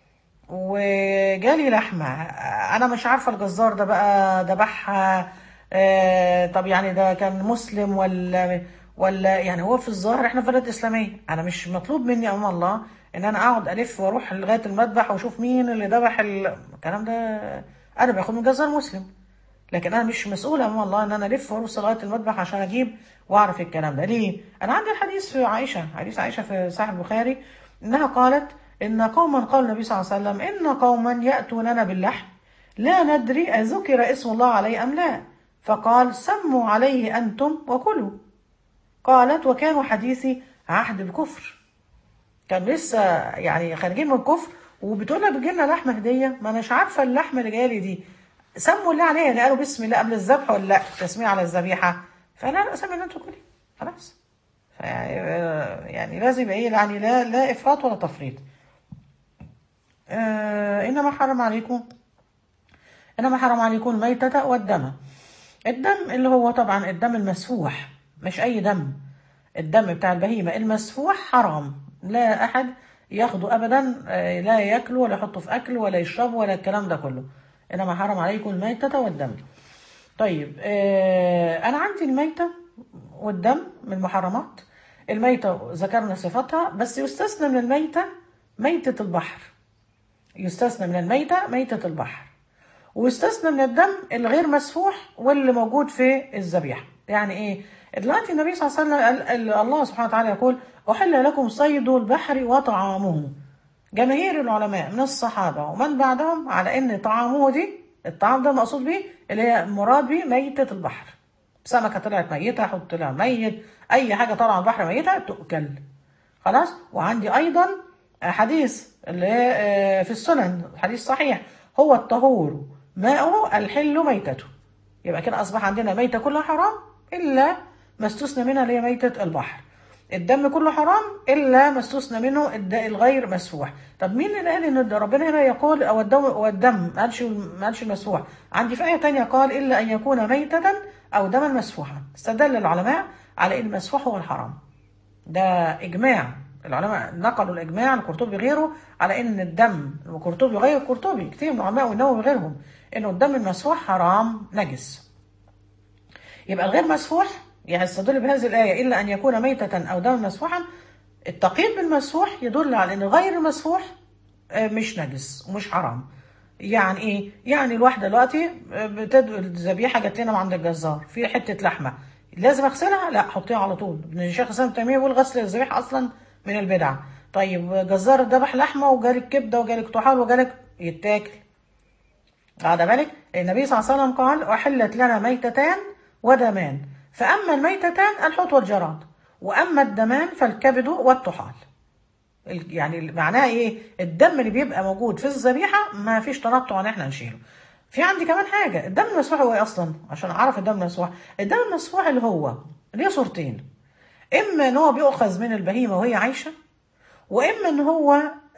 وجالي لحمه انا مش عارفه الجزار ده بقى ذبحها آه طب يعني ده كان مسلم ولا ولا يعني هو في الظاهر احنا في بلد اسلاميه انا مش مطلوب مني امام الله ان انا اقعد الف واروح لغايه المذبح واشوف مين اللي ذبح ال- الكلام ده انا باخد من جزار مسلم لكن انا مش مسؤوله امام الله ان انا الف واوصل لغايه المذبح عشان اجيب واعرف الكلام ده ليه انا عندي الحديث في عائشه حديث عائشه في صحيح البخاري انها قالت ان قوما قال النبي صلى الله عليه وسلم ان قوما ياتوننا باللحم لا ندري اذكر اسم الله عليه ام لا فقال سموا عليه انتم وكلوا قالت وكانوا حديثي عهد بكفر كان لسه يعني خارجين من الكفر وبتقول لك بتجي لنا لحمه هديه ما اناش عارفه اللحمه اللي جايه لي دي سموا الله عليها يعني قالوا بسم الله قبل الذبح ولا لا تسميه على الذبيحه فلا لا سمي الله انتوا كلي خلاص فيعني يعني لازم يبقى ايه يعني لا لا افراط ولا تفريط آه انما حرم عليكم انما حرم عليكم الميتة والدم الدم اللي هو طبعا الدم المسفوح مش اي دم الدم بتاع البهيمة المسفوح حرام لا احد ياخده ابدا آه، لا ياكله ولا يحطه في اكل ولا يشربه ولا الكلام ده كله انما حرم عليكم الميتة والدم طيب آه انا عندي الميتة والدم من المحرمات الميتة ذكرنا صفاتها بس يستثنى من الميتة ميتة البحر يستثنى من الميتة ميتة البحر ويستثنى من الدم الغير مسفوح واللي موجود في الذبيحة يعني ايه دلوقتي النبي صلى الله عليه وسلم قال- قال- الله سبحانه وتعالى يقول أحل لكم صيد البحر وطعامه جماهير العلماء من الصحابة ومن بعدهم على ان طعامه دي الطعام ده مقصود بيه اللي هي مراد بيه ميتة البحر سمكة طلعت ميتة حوت طلع ميت أي حاجة طالعة من البحر ميتة تؤكل خلاص وعندي أيضا حديث اللي هي آه، في السنن حديث صحيح هو الطهور ماؤه الحل ميتته يبقى كده أصبح عندنا ميتة كلها حرام إلا ما استثنى منها اللي هي ميتة البحر الدم كله حرام إلا ما استثنى منه الد- الغير مسفوح طب مين اللي قال إن ربنا هنا يقول أو الدم والدم ما قالش ما قالش المسفوح عندي في آية تانية قال إلا أن يكون ميتة أو دما مسفوحا استدل العلماء على إن المسفوح هو الحرام ده إجماع العلماء نقلوا الإجماع القرطبي غيره على إن الدم القرطبي غير القرطبي كتير من العلماء والنووي غيرهم إنه الدم المسفوح حرام نجس يبقى الغير مسفوح يعني يستدل بهذه الآية إلا أن يكون ميتة أو دما مسفوحا التقييد بالمسفوح يدل على أن غير المسفوح آه، مش نجس ومش حرام يعني ايه يعني الواحده دلوقتي آه، بتد... الذبيحه جات لنا من عند الجزار في حته لحمه لازم اغسلها لا حطيها على طول ابن الشيخ الاسلام ابن تيميه بيقول غسل الذبيحه اصلا من البدع طيب جزار ذبح لحمه وجالك كبده وجالك طحال وجالك يتاكل واخد بالك النبي صلى الله عليه وسلم قال احلت لنا ميتتان ودمان فاما الميتتان الحوت والجراد واما الدمان فالكبد والطحال ال- يعني معناها ايه الدم اللي بيبقى موجود في الذبيحه ما فيش تنطع ان احنا نشيله في عندي كمان حاجه الدم المسفوح هو ايه اصلا عشان اعرف الدم المسفوح الدم المسفوح اللي هو ليه صورتين اما ان هو بيؤخذ من البهيمه وهي عايشه واما ان هو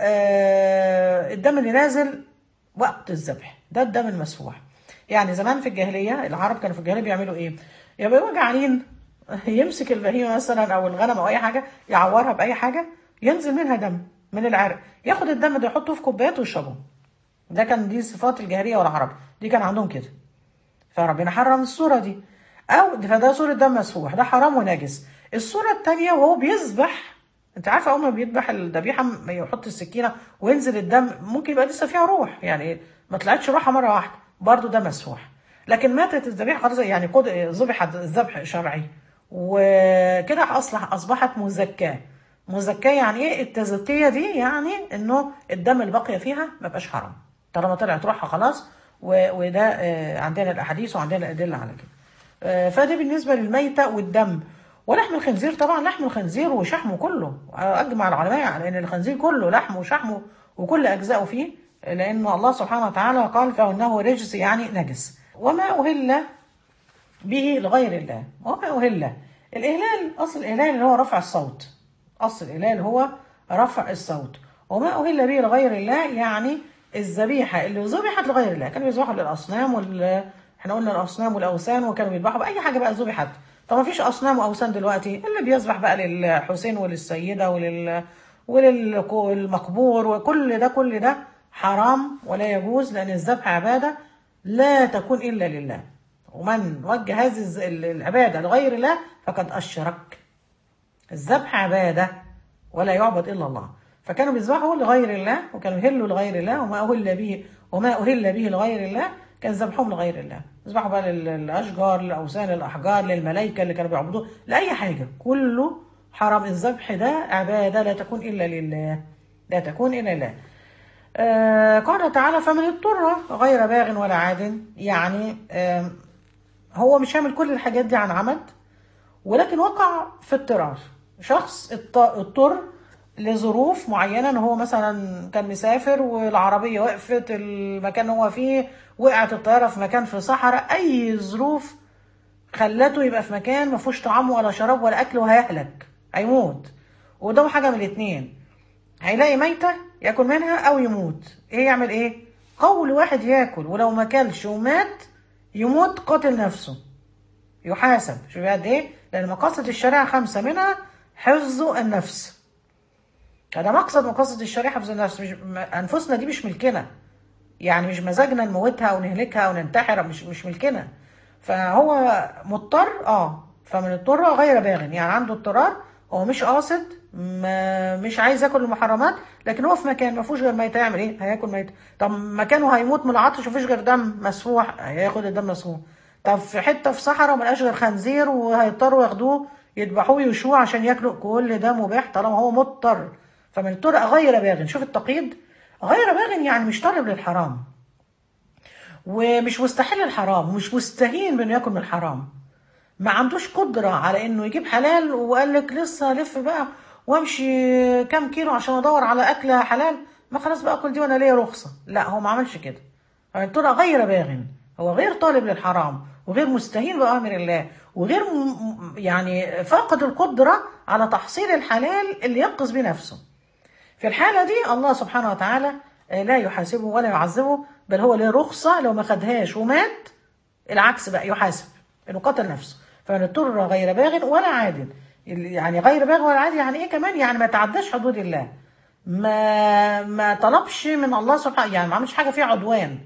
آه الدم اللي نازل وقت الذبح ده الدم المسفوح يعني زمان في الجاهليه العرب كانوا في الجاهليه بيعملوا ايه يبقوا جعانين يمسك البهيمه مثلا او الغنم او اي حاجه يعورها باي حاجه ينزل منها دم من العرق ياخد الدم ده يحطه في كوبايات ويشربه ده كان دي صفات الجاهليه والعرب دي كان عندهم كده فربنا حرم الصورة دي أو فده صورة دم مسفوح ده حرام ونجس الصورة التانية وهو بيذبح انت عارفة أول ما بيذبح الذبيحة م- يحط السكينة وينزل الدم ممكن يبقى لسه فيها روح يعني ما طلعتش روحها مرة واحدة برضو ده مسفوح لكن ماتت الذبيحة خلاص يعني قد ذبحت الذبح شرعي وكده أصلح أصبحت مزكاة مزكاة يعني ايه التزكية دي يعني انه الدم الباقية فيها ما بقاش حرام طالما طلعت روحها خلاص و- وده آه، عندنا الاحاديث وعندنا ادله على كده آه، فده بالنسبه للميته والدم ولحم الخنزير طبعا لحم الخنزير وشحمه كله اجمع العلماء على ان الخنزير كله لحمه وشحمه وكل اجزائه فيه لان الله سبحانه وتعالى قال فانه رجس يعني نجس وما اهل به لغير الله وما أهل الإهلال أصل الإهلال اللي هو رفع الصوت أصل الإهلال هو رفع الصوت وما أهل به لغير الله يعني الذبيحه اللي ذبحت لغير الله كانوا بيذبحوا للاصنام وال احنا قلنا الاصنام والاوثان وكانوا بيذبحوا باي حاجه بقى ذبحت طب ما فيش اصنام واوثان دلوقتي اللي بيذبح بقى للحسين وللسيده ولل وللمقبور وكل ده كل ده حرام ولا يجوز لان الذبح عباده لا تكون الا لله ومن وجه هذه الز- العباده لغير الله فقد اشرك الذبح عبادة ولا يعبد إلا الله فكانوا بيذبحوا لغير الله وكانوا يهلوا لغير الله وما أهل به وما أهل به لغير الله كان ذبحهم لغير الله يذبحوا بقى لل- للأشجار للأوثان للأحجار للملائكة اللي كانوا بيعبدوه لأي حاجة كله حرام الذبح ده عبادة لا تكون إلا لله لا تكون إلا لله آه قال تعالى فمن اضطر غير باغ ولا عاد يعني آه هو مش هيعمل كل الحاجات دي عن عمد ولكن وقع في اضطرار شخص اضط- اضطر لظروف معينة ان هو مثلا كان مسافر والعربية وقفت المكان اللي هو فيه وقعت الطيارة في مكان في صحراء اي ظروف خلته يبقى في مكان ما فيهوش طعام ولا شراب ولا اكل وهيهلك هيموت قدامه حاجة من الاتنين هيلاقي ميتة ياكل منها او يموت ايه يعمل ايه قول واحد ياكل ولو ما كلش ومات يموت قاتل نفسه يحاسب شوف قد ايه لان مقاصد الشريعه خمسه منها حفظ النفس هذا مقصد مقاصد الشريعه حفظ النفس مش م- انفسنا دي مش ملكنا يعني مش مزاجنا نموتها او نهلكها او ننتحر مش مش ملكنا فهو مضطر اه فمن اضطر غير باغ يعني عنده اضطرار هو مش قاصد ما مش عايز ياكل المحرمات لكن هو في مكان ما فيهوش غير ميت هيعمل ايه؟ هياكل ميت طب مكانه هيموت من العطش ومفيش غير دم مسفوح هياخد الدم مسفوح طب في حته في صحراء ملقاش غير خنزير وهيضطروا ياخدوه يذبحوه يشوه عشان ياكلوا كل ده مباح طالما هو مضطر فمن اضطر غير باغ شوف التقييد غير باغ يعني مش طالب للحرام ومش مستحيل الحرام ومش مستهين بانه ياكل من الحرام ما عندوش قدرة على انه يجيب حلال وقال لك لسه الف بقى وامشي كام كيلو عشان ادور على اكله حلال ما خلاص بقى اكل دي وانا ليا رخصة لا هو ما عملش كده فالترى غير باغ هو غير طالب للحرام وغير مستهين بأمر الله وغير م- م- يعني فاقد القدرة على تحصيل الحلال اللي ينقذ بيه نفسه في الحالة دي الله سبحانه وتعالى آه، لا يحاسبه ولا يعذبه بل هو له رخصة لو ما خدهاش ومات العكس بقى يحاسب انه قتل نفسه فمن اضطر غير باغ ولا عاد يعني غير باغ ولا عاد يعني ايه كمان يعني ما تعداش حدود الله ما ما طلبش من الله سبحانه يعني ما عملش حاجه فيها عدوان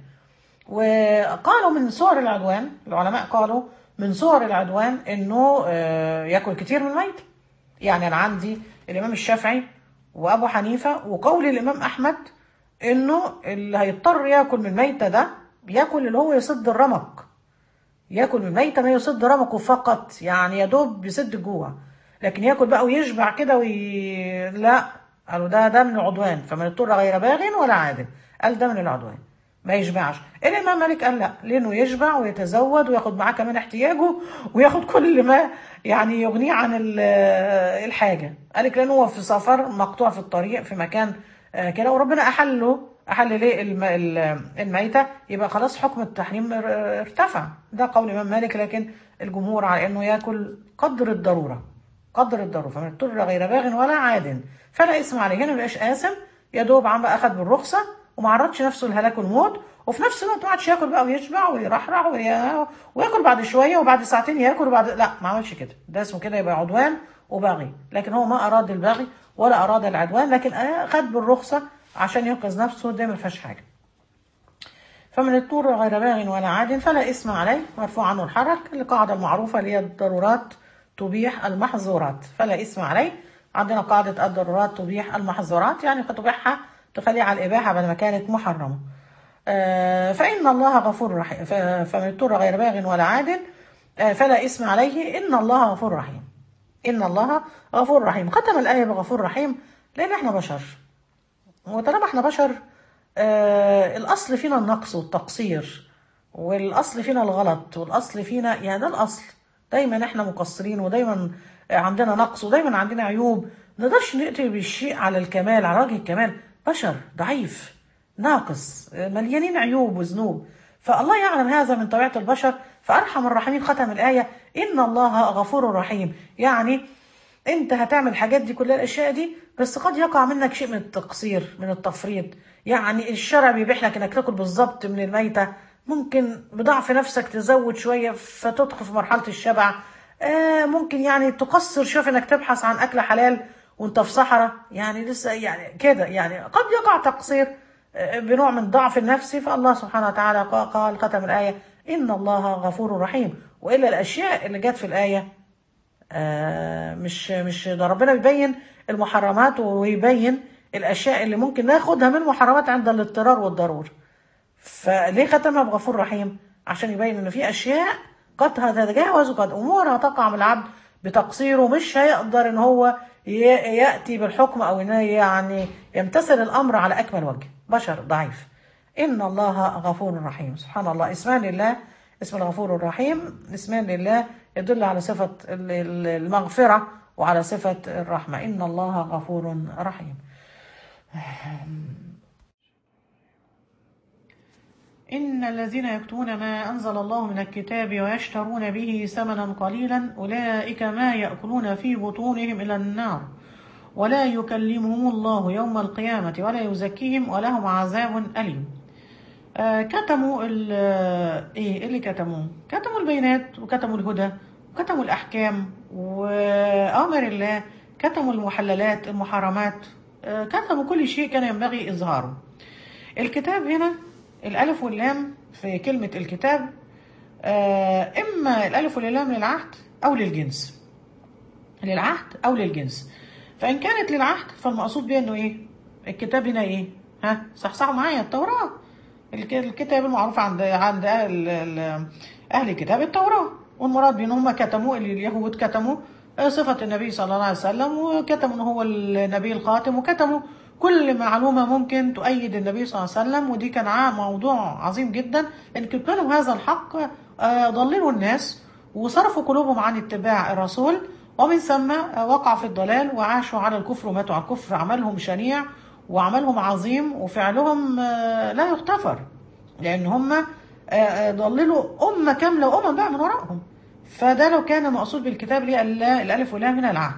وقالوا من صور العدوان العلماء قالوا من صور العدوان انه آه، ياكل كتير من الميت يعني انا عندي الامام الشافعي وابو حنيفه وقول الامام احمد انه اللي هيضطر ياكل من الميته ده ياكل اللي هو يسد الرمق ياكل من ميته ما يسد رمقه فقط يعني يا دوب يسد الجوع لكن ياكل بقى ويشبع كده وي... لا قالوا ده ده من العدوان فمن اضطر غير باغ ولا عاد قال ده من العدوان ما يشبعش الامام مالك قال لا لانه يشبع ويتزود وياخد معاه كمان احتياجه وياخد كل ما يعني يغنيه عن ال- الحاجه قال لك لانه هو في سفر مقطوع في الطريق في مكان آه، كده وربنا احل له احل ليه الم- ال- الميته يبقى خلاص حكم التحريم ار- ارتفع ده قول الامام مالك لكن الجمهور على انه ياكل قدر الضروره قدر الضروره فمن اضطر غير باغ ولا عاد فلا اسم عليه هنا ما يبقاش قاسم يا دوب عم بقى اخد بالرخصه وما عرضش نفسه الهلاك والموت وفي نفس الوقت ما عادش ياكل بقى ويشبع ويرحرح وي- وياكل بعد شويه وبعد ساعتين ياكل وبعد لا ما عملش كده ده اسمه كده يبقى عدوان وبغي لكن هو ما اراد البغي ولا اراد العدوان لكن خد بالرخصه عشان ينقذ نفسه ده ما فيهاش حاجه فمن اضطر غير باغ ولا عاد فلا إثم عليه مرفوع عنه الحرك القاعدة المعروفة اللي هي الضرورات تبيح المحظورات فلا إثم عليه عندنا قاعدة الضرورات تبيح المحظورات يعني فتبيحها تخليها على الإباحة بعد ما كانت محرمة آه، فإن الله غفور رحيم ف- فمن اضطر غير باغ ولا عاد آه، فلا إثم عليه إن الله غفور رحيم إن الله غفور رحيم ختم الآية بغفور رحيم لأن إحنا بشر وطالما احنا بشر آه الاصل فينا النقص والتقصير والاصل فينا الغلط والاصل فينا يعني ده الاصل دايما احنا مقصرين ودايما عندنا نقص ودايما عندنا عيوب ما نقدرش نأتي بالشيء على الكمال على وجه الكمال بشر ضعيف ناقص آه، مليانين عيوب وذنوب فالله يعلم هذا من طبيعة البشر فأرحم الراحمين ختم الآية إن الله غفور رحيم يعني انت هتعمل الحاجات دي كلها الاشياء دي بس قد يقع منك شيء من التقصير من التفريط يعني الشرع بيبيح لك انك تاكل بالظبط من الميته ممكن بضعف نفسك تزود شويه فتدخل في مرحله الشبع آه ممكن يعني تقصر شوف انك تبحث عن اكل حلال وانت في صحراء يعني لسه يعني كده يعني قد يقع تقصير آه، بنوع من ضعف النفس فالله سبحانه وتعالى قال- قال ختم الآية إن الله غفور رحيم وإلا الأشياء اللي جت في الآية آه، مش مش ده ربنا بيبين المحرمات ويبين الاشياء اللي ممكن ناخدها من المحرمات عند الاضطرار والضرورة فليه ختمها بغفور رحيم عشان يبين ان في اشياء قد هتتجاوز وقد امور هتقع من العبد بتقصيره مش هيقدر ان هو ي- ياتي بالحكم او ان يعني يمتثل الامر على اكمل وجه بشر ضعيف ان الله غفور رحيم سبحان الله اسمان لله اسم الغفور الرحيم اسمان لله يدل على صفة ال- ال- المغفرة وعلى صفة الرحمة إن الله غفور رحيم إن الذين يكتمون ما أنزل الله من الكتاب ويشترون به ثمنا قليلا أولئك ما يأكلون في بطونهم إلى النار ولا يكلمهم الله يوم القيامة ولا يزكيهم ولهم عذاب أليم آه، كتموا ال- آه، ايه اللي كتموه كتموا البينات وكتموا الهدى وكتموا الاحكام وامر الله كتموا المحللات المحرمات آه، كتموا كل شيء كان ينبغي اظهاره الكتاب هنا الالف واللام في كلمه الكتاب آه، اما الالف واللام للعهد او للجنس للعهد او للجنس فان كانت للعهد فالمقصود بيه انه ايه الكتاب هنا ايه ها صحصحوا معايا التوراه الك- الكتاب المعروف عند عند اهل ال- اهل الكتاب التوراه والمراد بيه ان هم كتموا اللي اليهود كتموا آه، صفه النبي صلى الله عليه وسلم وكتموا ان هو النبي الخاتم وكتموا كل معلومه ممكن تؤيد النبي صلى الله عليه وسلم ودي كان ع- موضوع عظيم جدا ان كتموا هذا الحق آه، ضللوا الناس وصرفوا قلوبهم عن اتباع الرسول ومن ثم وقعوا في الضلال وعاشوا على الكفر وماتوا على الكفر عملهم شنيع وعملهم عظيم وفعلهم آه، لا يغتفر لان هم آه، آه، ضللوا امه كامله وامم بقى من وراءهم فده لو كان مقصود بالكتاب ليه ال- الالف واللام من العهد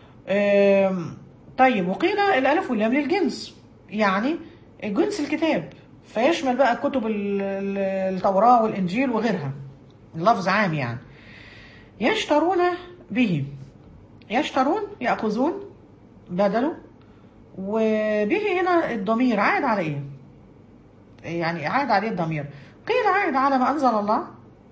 آم، طيب وقيل الالف واللام للجنس يعني جنس الكتاب فيشمل بقى كتب ال- ال- التوراه والانجيل وغيرها لفظ عام يعني يشترون به يشترون يأخذون بدله وبه هنا الضمير عائد على ايه؟ يعني عائد عليه الضمير قيل عائد على ما أنزل الله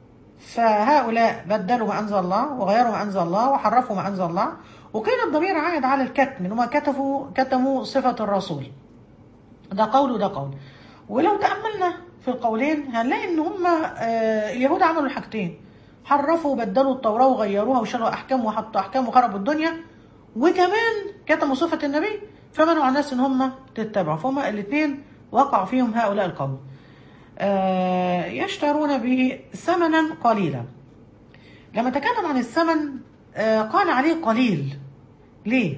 فهؤلاء بدلوا ما أنزل الله وغيروا ما أنزل الله وحرفوا ما أنزل الله وقيل الضمير عائد على الكتم إن هم كتبوا كتموا صفة الرسول ده قول وده قول ولو تأملنا في القولين هنلاقي إن هم آه، اليهود عملوا حاجتين حرفوا وبدلوا التوراة وغيروها وشالوا أحكام وحطوا أحكام وخربوا الدنيا وكمان كتموا صفة النبي فمنعوا الناس إن هم تتبعوا فهم الاثنين وقعوا فيهم هؤلاء القوم آه، يشترون به ثمنا قليلا لما تكلم عن الثمن آه، قال عليه قليل ليه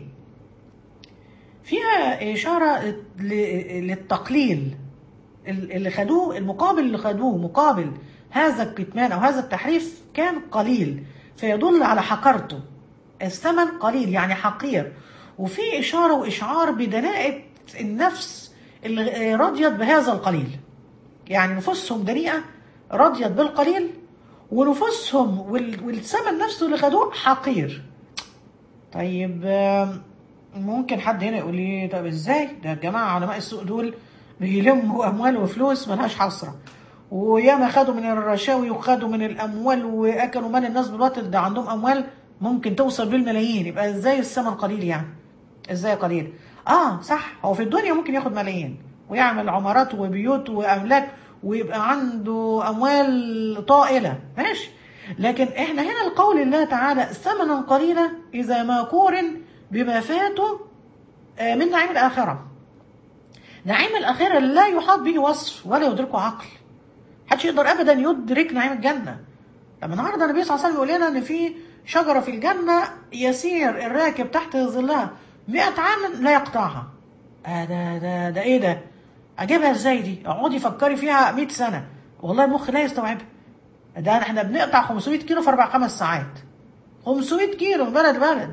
فيها إشارة ل- للتقليل ال- اللي خدوه المقابل اللي خدوه مقابل هذا الكتمان أو هذا التحريف كان قليل فيدل على حقرته الثمن قليل يعني حقير وفي إشارة وإشعار بدناءة النفس اللي رضيت بهذا القليل يعني نفوسهم دنيئة رضيت بالقليل ونفوسهم وال- والثمن نفسه اللي خدوه حقير طيب آم، ممكن حد هنا يقول لي طب ازاي ده الجماعة علماء السوق دول بيلموا أموال وفلوس ملهاش حصرة وياما خدوا من الرشاوي وخدوا من الأموال وأكلوا مال الناس بالباطل ده عندهم أموال ممكن توصل بالملايين يبقى ازاي الثمن قليل يعني ازاي قليل اه صح هو في الدنيا ممكن ياخد ملايين ويعمل عمارات وبيوت واملاك ويبقى عنده اموال طائله ماشي لكن احنا هنا القول الله تعالى ثمنا قليلا اذا ما قورن بما فاته آه، من نعيم الاخره نعيم الاخره لا يحاط به وصف ولا يدركه عقل محدش يقدر ابدا يدرك نعيم الجنه طب النهارده النبي صلى الله عليه وسلم يقول لنا ان في شجره في الجنه يسير الراكب تحت ظلها 100 عام لا يقطعها آه ده ده ده ايه ده اجيبها ازاي دي اقعدي فكري فيها 100 سنه والله المخ لا يستوعبها ده احنا بنقطع 500 كيلو في اربع خمس ساعات 500 كيلو من بلد لبلد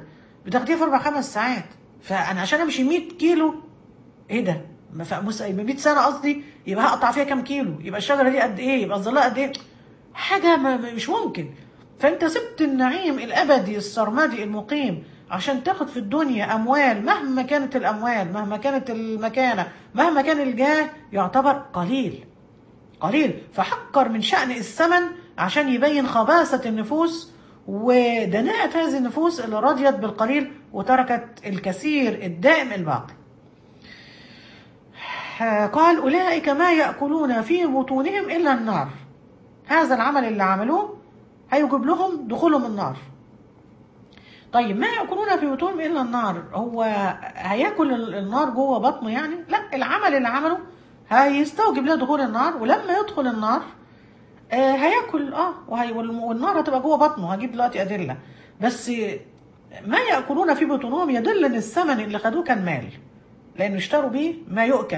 بتاخديها في اربع خمس ساعات فانا عشان امشي 100 كيلو ايه ده؟ ما ف- مس- يبقى 100 سنه قصدي يبقى هقطع فيها كام كيلو؟ يبقى الشجره دي قد ايه؟ يبقى الظلها قد ايه؟ حاجه ما ما- مش ممكن فانت سبت النعيم الابدي السرمدي المقيم عشان تاخد في الدنيا اموال مهما كانت الاموال مهما كانت المكانه مهما كان الجاه يعتبر قليل قليل فحقر من شأن الثمن عشان يبين خباثة النفوس ودناءة هذه النفوس اللي رضيت بالقليل وتركت الكثير الدائم الباقي قال أولئك ما يأكلون في بطونهم إلا النار هذا العمل اللي عملوه هيجيب لهم دخولهم النار طيب ما يأكلون في بطونهم إلا النار هو هياكل ال- النار جوه بطنه يعني لا العمل اللي عمله هيستوجب له دخول النار ولما يدخل النار آه هياكل اه وهي والم- والنار هتبقى جوه بطنه هجيب دلوقتي أدلة بس ما يأكلون في بطونهم يدل ان الثمن اللي خدوه كان مال لأنه اشتروا بيه ما يؤكل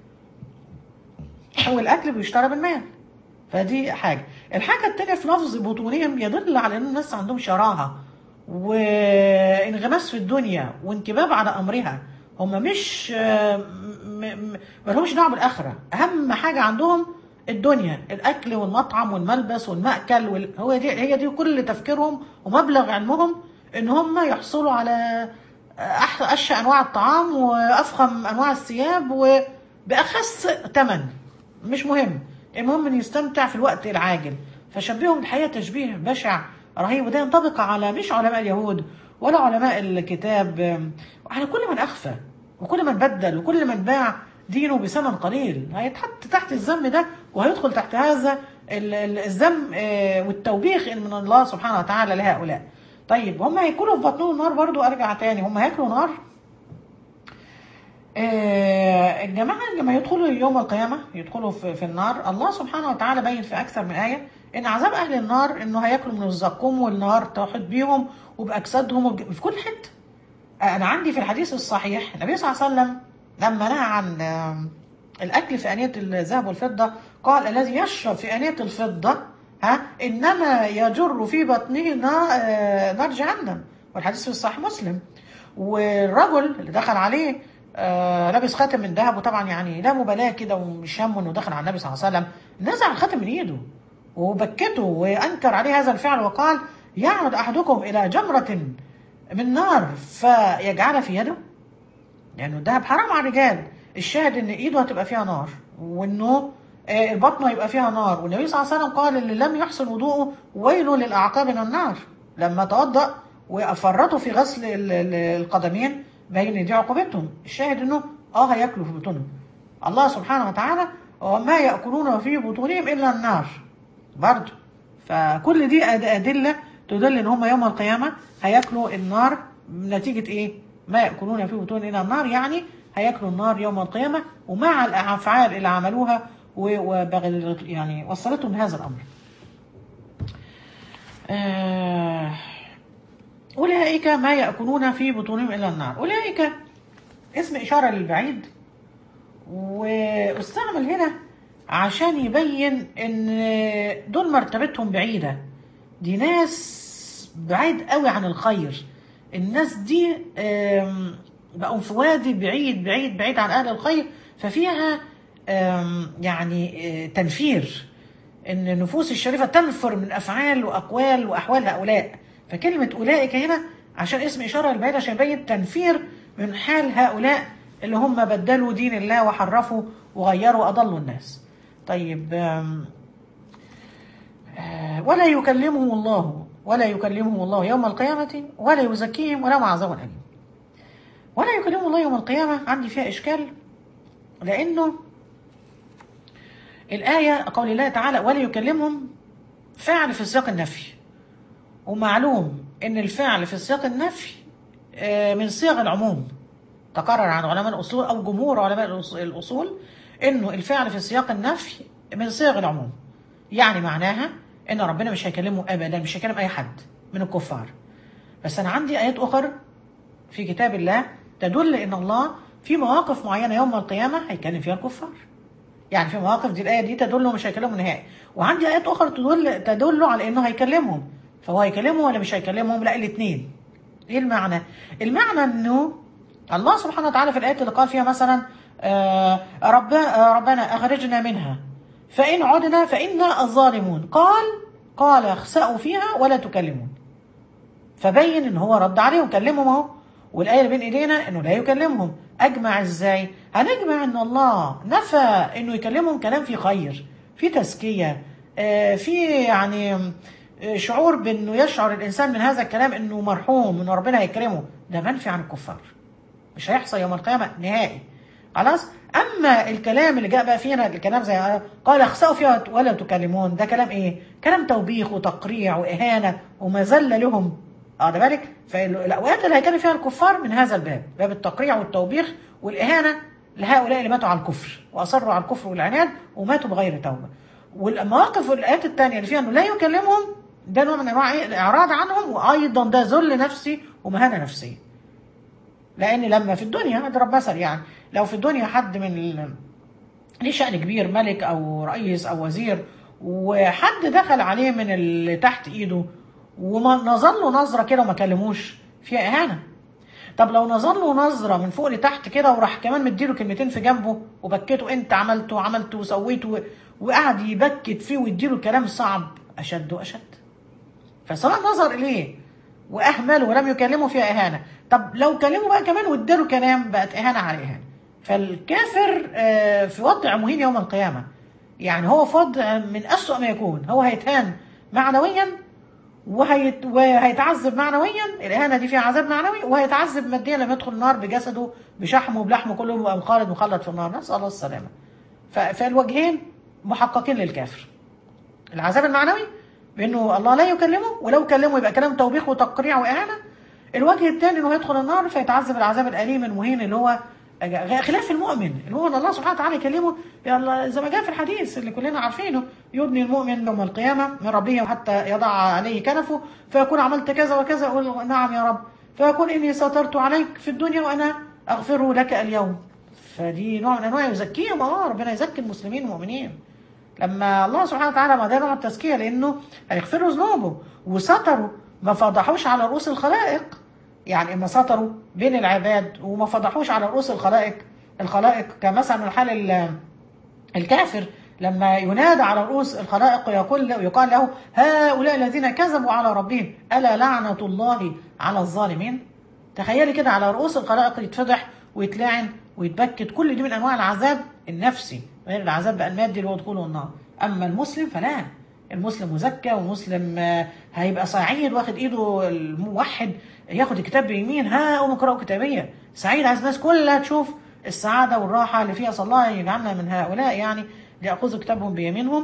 والأكل بيشترى بالمال فدي حاجة الحاجة التانية في لفظ بطونهم يدل على ان الناس عندهم شراهة وانغماس في الدنيا وانكباب على امرها هم مش آه، م- م- مالهمش دعوه بالاخره اهم حاجه عندهم الدنيا الاكل والمطعم والملبس والمأكل وال... هو دي هي دي كل تفكيرهم ومبلغ علمهم ان هم يحصلوا على أح- اشهى انواع الطعام وافخم انواع الثياب وباخس ثمن مش مهم المهم ان يستمتع في الوقت العاجل فشبههم الحقيقه تشبيه بشع رهيب وده ينطبق على مش علماء اليهود ولا علماء الكتاب على كل من اخفى وكل من بدل وكل من باع دينه بثمن قليل هيتحط تحت الذم ده وهيدخل تحت هذا ال- ال- الذم آه، والتوبيخ من الله سبحانه وتعالى لهؤلاء طيب هم هياكلوا في بطنهم النار برضو ارجع تاني هم هياكلوا نار آه، الجماعة لما يدخلوا يوم القيامة يدخلوا في, في النار الله سبحانه وتعالى بين في أكثر من آية إن عذاب أهل النار إنه هياكلوا من الزقوم والنار تحيط بيهم وبأجسادهم وبج- في كل حتة آه، أنا عندي في الحديث الصحيح النبي صلى الله عليه وسلم لما نهى عن آه، الأكل في آنية الذهب والفضة قال الذي يشرب في آنية الفضة ها إنما يجر في بطنه نا- آه، نار جهنم والحديث في الصحيح مسلم والرجل اللي دخل عليه آه لابس خاتم من ذهب وطبعا يعني لا مبالاه كده ومش همه انه دخل على النبي صلى الله عليه وسلم نزع الخاتم من ايده وبكته وانكر عليه هذا الفعل وقال يعمد احدكم الى جمره من نار فيجعلها في يده لانه الذهب حرام على الرجال الشاهد ان ايده هتبقى فيها نار وانه آه، البطن هيبقى فيها نار والنبي صلى الله عليه وسلم قال اللي لم يحسن وضوءه ويل للاعقاب من النار لما توضأ وفرطوا في غسل ال- ال- القدمين باين دي عقوبتهم الشاهد انه اه هياكلوا في بطونهم الله سبحانه وتعالى وما ياكلون في بطونهم الا النار برضه فكل دي أد- ادله تدل ان هم يوم القيامه هياكلوا النار نتيجه ايه؟ ما ياكلون في بطونهم الا النار يعني هياكلوا النار يوم القيامه ومع الافعال اللي عملوها و- وبغل يعني وصلتهم لهذا الامر. آه أولئك ما يأكلون في بطونهم إلا النار أولئك اسم إشارة للبعيد واستعمل هنا عشان يبين ان دول مرتبتهم بعيدة دي ناس بعيد قوي عن الخير الناس دي آم، بقوا في وادي بعيد بعيد بعيد عن أهل الخير ففيها آم، يعني آه، تنفير ان النفوس الشريفه تنفر من افعال واقوال واحوال هؤلاء فكلمه اولئك هنا عشان اسم اشاره للبعيد عشان يبين تنفير من حال هؤلاء اللي هم بدلوا دين الله وحرفوا وغيروا واضلوا الناس طيب آم، آه، ولا يكلمهم الله ولا يكلمهم الله يوم القيامة ولا يزكيهم ولا عذاب أليم ولا يكلمهم الله يوم القيامة عندي فيها إشكال لأنه الآية قول الله تعالى ولا يكلمهم فعل في سياق النفي ومعلوم ان الفعل في سياق النفي آه، من صيغ العموم تقرر عن علماء الاصول او جمهور علماء الأص- الاصول انه الفعل في سياق النفي من صيغ العموم يعني معناها ان ربنا مش هيكلمه ابدا مش هيكلم اي حد من الكفار بس انا عندي ايات اخرى في كتاب الله تدل ان الله في مواقف معينه يوم القيامه هيكلم فيها الكفار يعني في مواقف دي الايه دي تدل مش هيكلمهم نهائي وعندي ايات اخرى تدل تدل على انه هيكلمهم فهو هيكلمهم ولا مش هيكلمهم لا الاثنين ايه المعنى المعنى انه الله سبحانه وتعالى في الايات اللي قال فيها مثلا آه رب آه ربنا اخرجنا منها فان عدنا فانا الظالمون قال قال اخسأوا فيها ولا تكلمون فبين ان هو رد عليهم كلمهم اهو والايه اللي بين ايدينا انه لا يكلمهم اجمع ازاي هنجمع ان الله نفى انه يكلمهم كلام فيه خير في تزكيه آه، في يعني آه، شعور بانه يشعر الانسان من هذا الكلام انه مرحوم ان ربنا هيكرمه ده منفي عن الكفار مش هيحصل يوم القيامه نهائي خلاص اما الكلام اللي جاء بقى فينا الكلام زي قال اخسأوا فيها ولا تكلمون ده كلام ايه كلام توبيخ وتقريع واهانه ومذله لهم واخد بالك فالاوقات اللي هيكلم فيها الكفار من هذا الباب باب التقريع والتوبيخ والاهانه لهؤلاء اللي ماتوا على الكفر واصروا على الكفر والعناد وماتوا بغير توبه والمواقف والايات الثانيه اللي فيها انه لا يكلمهم ده نوع من انواع إيه؟ الاعراض عنهم وايضا ده ذل نفسي ومهانه نفسيه لان لما في الدنيا اضرب مثل يعني لو في الدنيا حد من ال... ليه شأن كبير ملك او رئيس او وزير وحد دخل عليه من اللي تحت ايده وما نظر له نظره كده وما كلموش فيها اهانه طب لو نظر له نظره من فوق لتحت كده وراح كمان مديله كلمتين في جنبه وبكته انت عملت وعملت وسويت و... وقعد يبكت فيه ويديله كلام صعب اشد واشد فسواء نظر اليه واهمله ولم يكلمه فيها اهانه طب لو كلمه بقى كمان واداله كلام بقت اهانه على اهانه فالكافر آه، في وضع مهين يوم القيامه يعني هو في وضع من اسوأ ما يكون هو هيتهان معنويا وهيت... وهيتعذب معنويا الاهانه دي فيها عذاب معنوي وهيتعذب ماديا لما يدخل النار بجسده بشحمه بلحمه كله يبقى خالد مخلد في النار نسال الله السلامه ف... فالوجهين محققين للكافر العذاب المعنوي بانه الله لا يكلمه ولو كلمه يبقى كلام توبيخ وتقريع واهانه الوجه الثاني انه يدخل النار فيتعذب العذاب الاليم المهين اللي هو خلاف المؤمن المؤمن الله سبحانه وتعالى يكلمه يلا زي ما جاء في الحديث اللي كلنا عارفينه يدني المؤمن يوم القيامه من ربه حتى يضع عليه كنفه فيكون عملت كذا وكذا يقول نعم يا رب فيكون اني سترت عليك في الدنيا وانا اغفره لك اليوم فدي نوع من انواع يزكيهم اه ربنا يزكي المسلمين المؤمنين لما الله سبحانه وتعالى ما ده نوع التزكيه لانه هيغفر له ذنوبه وستروا ما فضحوش على رؤوس الخلائق يعني اما ستروا بين العباد وما فضحوش على رؤوس الخلائق الخلائق كمثلا الحال ال- الكافر لما ينادى على رؤوس الخلائق ويقول يقال له هؤلاء الذين كذبوا على ربهم الا لعنه الله على الظالمين تخيلي كده على رؤوس الخلائق يتفضح ويتلعن ويتبكت كل دي من انواع العذاب النفسي غير العذاب بقى المادي اللي هو دخوله النار اما المسلم فلا المسلم مزكى ومسلم آه، هيبقى سعيد واخد ايده الموحد ياخد الكتاب بيمين ها قوم اقرأوا كتابية سعيد عايز الناس كلها تشوف السعادة والراحة اللي فيها صلى الله يجعلنا من هؤلاء يعني ليأخذوا كتابهم بيمينهم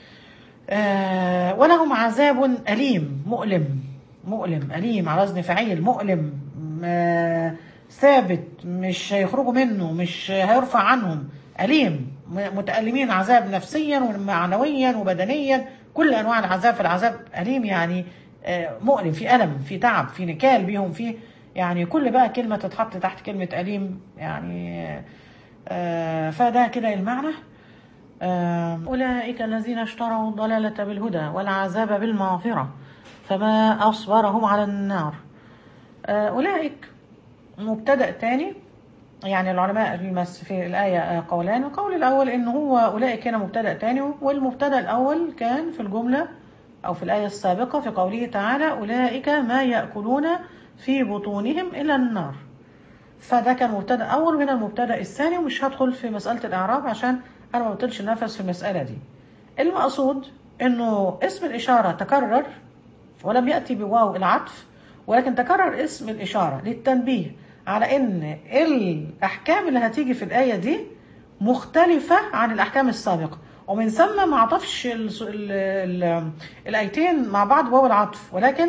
آه ولهم عذاب أليم مؤلم مؤلم أليم على وزن فعيل مؤلم آه ثابت مش هيخرجوا منه مش هيرفع عنهم أليم م- متألمين عذاب نفسيا ومعنويا وبدنيا كل أنواع العذاب في العذاب أليم يعني آه، مؤلم في ألم في تعب في نكال بيهم في يعني كل بقى كلمة تتحط تحت كلمة أليم يعني آه، فده كده المعنى آه، أولئك الذين اشتروا الضلالة بالهدى والعذاب بالمغفرة فما أصبرهم على النار آه، أولئك مبتدأ تاني يعني العلماء في المس في الآية آه، قولان القول الأول إن هو أولئك هنا مبتدأ تاني والمبتدأ الأول كان في الجملة أو في الآية السابقة في قوله تعالى أولئك ما يأكلون في بطونهم إلى النار فده كان مبتدا اول وهنا المبتدا الثاني ومش هدخل في مساله الاعراب عشان انا ما قلتلش نفس في المساله دي المقصود انه اسم الاشاره تكرر ولم ياتي بواو العطف ولكن تكرر اسم الاشاره للتنبيه على ان الاحكام اللي هتيجي في الايه دي مختلفه عن الاحكام السابقه ومن ثم ما عطفش ال- ال- ال- الايتين مع بعض بواو العطف ولكن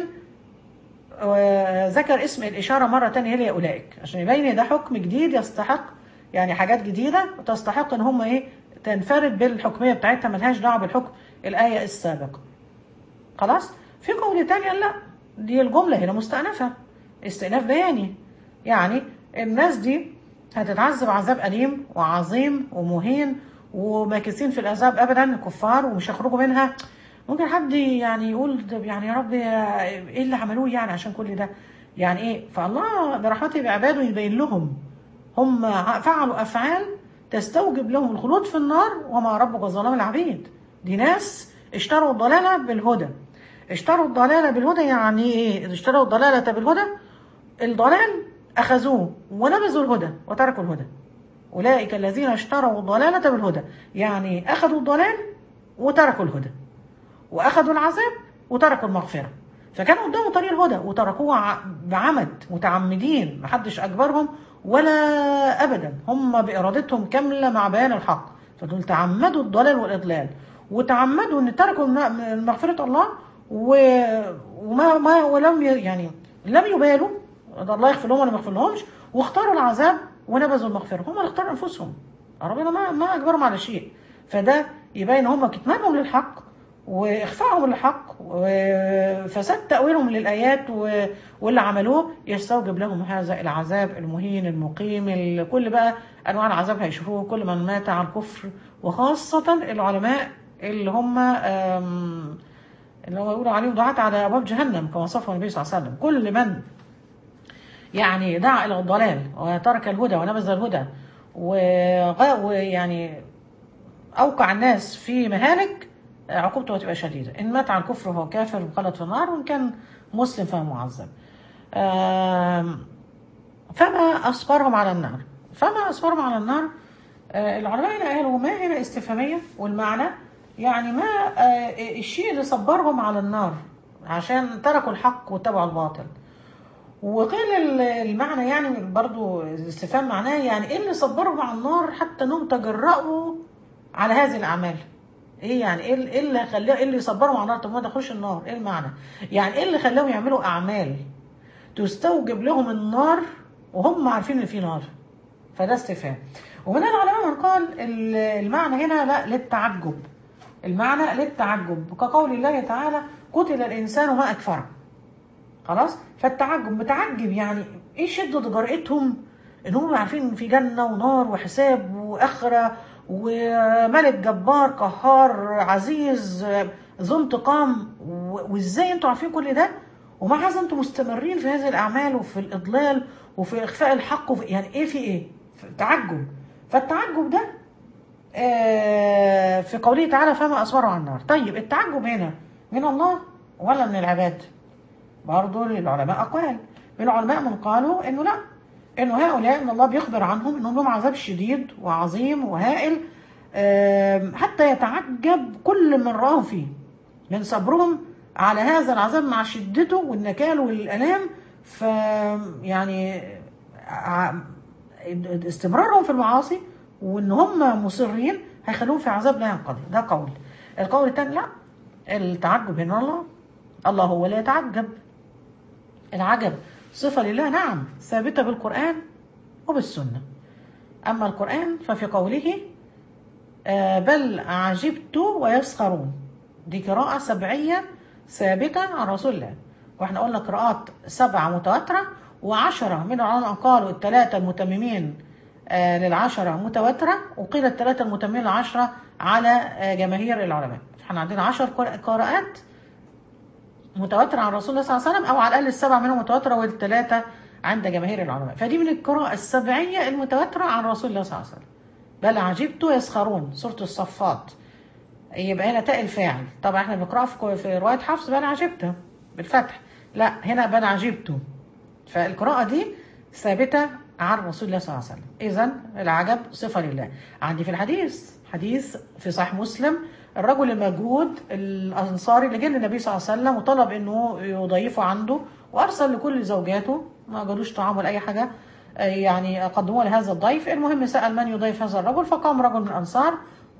وذكر اسم الإشارة مرة تانية هي أولئك عشان يبين إن ده حكم جديد يستحق يعني حاجات جديدة وتستحق إن هم إيه تنفرد بالحكمية بتاعتها ملهاش دعوة بالحكم الآية السابقة خلاص في قول تاني قال لا دي الجملة هنا مستأنفة استئناف بياني يعني الناس دي هتتعذب عذاب أليم وعظيم ومهين وماكثين في العذاب أبدا كفار ومش هيخرجوا منها ممكن حد يعني يقول طب يعني يا رب ايه اللي عملوه يعني عشان كل ده يعني ايه فالله برحمته بعباده يبين لهم هم فعلوا افعال تستوجب لهم الخلود في النار وما ربك ظلام العبيد دي ناس اشتروا الضلاله بالهدى اشتروا الضلاله بالهدى يعني ايه اشتروا الضلاله بالهدى الضلال اخذوه ونبذوا الهدى وتركوا الهدى اولئك الذين اشتروا الضلاله بالهدى يعني اخذوا الضلال وتركوا الهدى واخذوا العذاب وتركوا المغفره فكان قدامه طريق الهدى وتركوه ع- بعمد متعمدين محدش اجبرهم ولا ابدا هم بارادتهم كامله مع بيان الحق فدول تعمدوا الضلال والاضلال وتعمدوا ان تركوا الم- مغفره الله و- وما ما ولم ي- يعني لم يبالوا ده الله يغفر لهم ولا ما يغفر لهمش واختاروا العذاب ونبذوا المغفره هم اللي اختاروا انفسهم ربنا ما ما اجبرهم على شيء فده يبين هم كتمانهم للحق واخفائهم للحق وفساد تاويلهم للايات و- واللي عملوه يستوجب لهم هذا العذاب المهين المقيم ال- كل بقى انواع العذاب هيشوفوه كل من مات على الكفر وخاصه العلماء اللي هم آم، اللي هو يقولوا عليهم دعاة على ابواب جهنم كما وصفه النبي صلى الله عليه وسلم كل من يعني دعا الى الضلال وترك الهدى ونبذ الهدى وغا- ويعني اوقع الناس في مهالك عقوبته هتبقى شديده ان مات على الكفر فهو كافر وخلد في النار وان كان مسلم فهو معذب آم، فما اصبرهم على النار فما اصبرهم على النار آه، العلماء هنا قالوا ما هنا استفهاميه والمعنى يعني ما آه، الشيء اللي صبرهم على النار عشان تركوا الحق واتبعوا الباطل وقيل ال- المعنى يعني برضو الاستفهام معناه يعني ايه اللي صبرهم على النار حتى انهم تجرأوا على هذه الاعمال ايه يعني ايه ال- إيه اللي خلاه ايه اللي صبرهم على النار طب ما تخش النار ايه المعنى يعني ايه اللي خلاهم يعملوا اعمال تستوجب لهم النار وهم عارفين ان في نار فده استفهام ومن العلماء من قال ال- المعنى هنا لا للتعجب المعنى للتعجب كقول الله تعالى قتل الانسان ما اكفره خلاص فالتعجب متعجب يعني ايه شده جرأتهم ان هم عارفين ان في جنه ونار وحساب واخره وملك جبار قهار عزيز ذو انتقام و- وازاي انتوا عارفين كل ده ومع هذا انتوا مستمرين في هذه الاعمال وفي الاضلال وفي اخفاء الحق وفي يعني ايه في ايه تعجب فالتعجب ده آه، في قوله تعالى فما اصبروا على النار طيب التعجب هنا من الله ولا من العباد برضه للعلماء أقوال من العلماء من قالوا إنه لا إنه هؤلاء إن الله بيخبر عنهم إنهم لهم عذاب شديد وعظيم وهائل آم، حتى يتعجب كل من رآه فيه من صبرهم على هذا العذاب مع شدته والنكال والآلام ف يعني ع- استمرارهم في المعاصي وإن هم مصرين هيخلوهم في عذاب لا ينقضي ده قول القول الثاني لا التعجب هنا الله الله هو لا يتعجب العجب صفة لله نعم ثابتة بالقرآن وبالسنة أما القرآن ففي قوله آه، بل عجبت ويسخرون دي قراءة سبعية ثابتة عن رسول الله واحنا قلنا قراءات سبعة متواترة وعشرة من العلماء قالوا الثلاثة المتممين آه، للعشرة متواترة وقيل الثلاثة المتممين للعشرة على آه، جماهير العلماء احنا عندنا عشر قر- قراءات متواترة عن رسول الله صلى الله عليه وسلم أو على الأقل السبعة منهم متواترة والثلاثة عند جماهير العلماء فدي من القراءة السبعية المتواترة عن رسول الله صلى الله عليه وسلم بل عجبت يسخرون سورة الصفات يبقى هنا تاء الفاعل طبعا احنا بنقرأ في في رواية حفص بل عجبت بالفتح لا هنا بل عجبت فالقراءة دي ثابتة عن رسول الله صلى الله عليه وسلم إذا العجب صفة لله عندي في الحديث حديث في صحيح مسلم الرجل المجهود الأنصاري اللي جه للنبي صلى الله عليه وسلم وطلب إنه يضيفه عنده وأرسل لكل زوجاته ما جالوش طعام ولا أي حاجة آه، يعني قدموه لهذا الضيف المهم سأل من يضيف هذا الرجل فقام رجل من الأنصار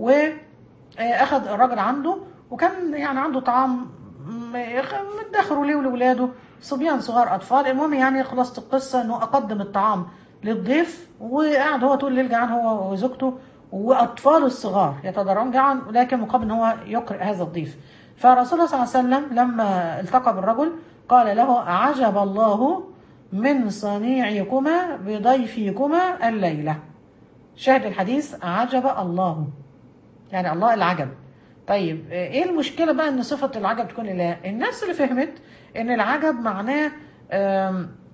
وأخذ الرجل عنده وكان يعني عنده طعام م- مدخره ليه ولولاده صبيان صغار اطفال المهم يعني خلاصه القصه انه اقدم الطعام للضيف وقعد هو طول الليل جعان هو وزوجته واطفاله الصغار يتضرعون جعان لكن مقابل ان هو يقرئ هذا الضيف فرسول الله صلى الله عليه وسلم لما التقى بالرجل قال له عجب الله من صنيعكما بضيفكما الليله شاهد الحديث عجب الله يعني الله العجب طيب ايه المشكله بقى ان صفه العجب تكون لله الناس اللي فهمت ان العجب معناه آم،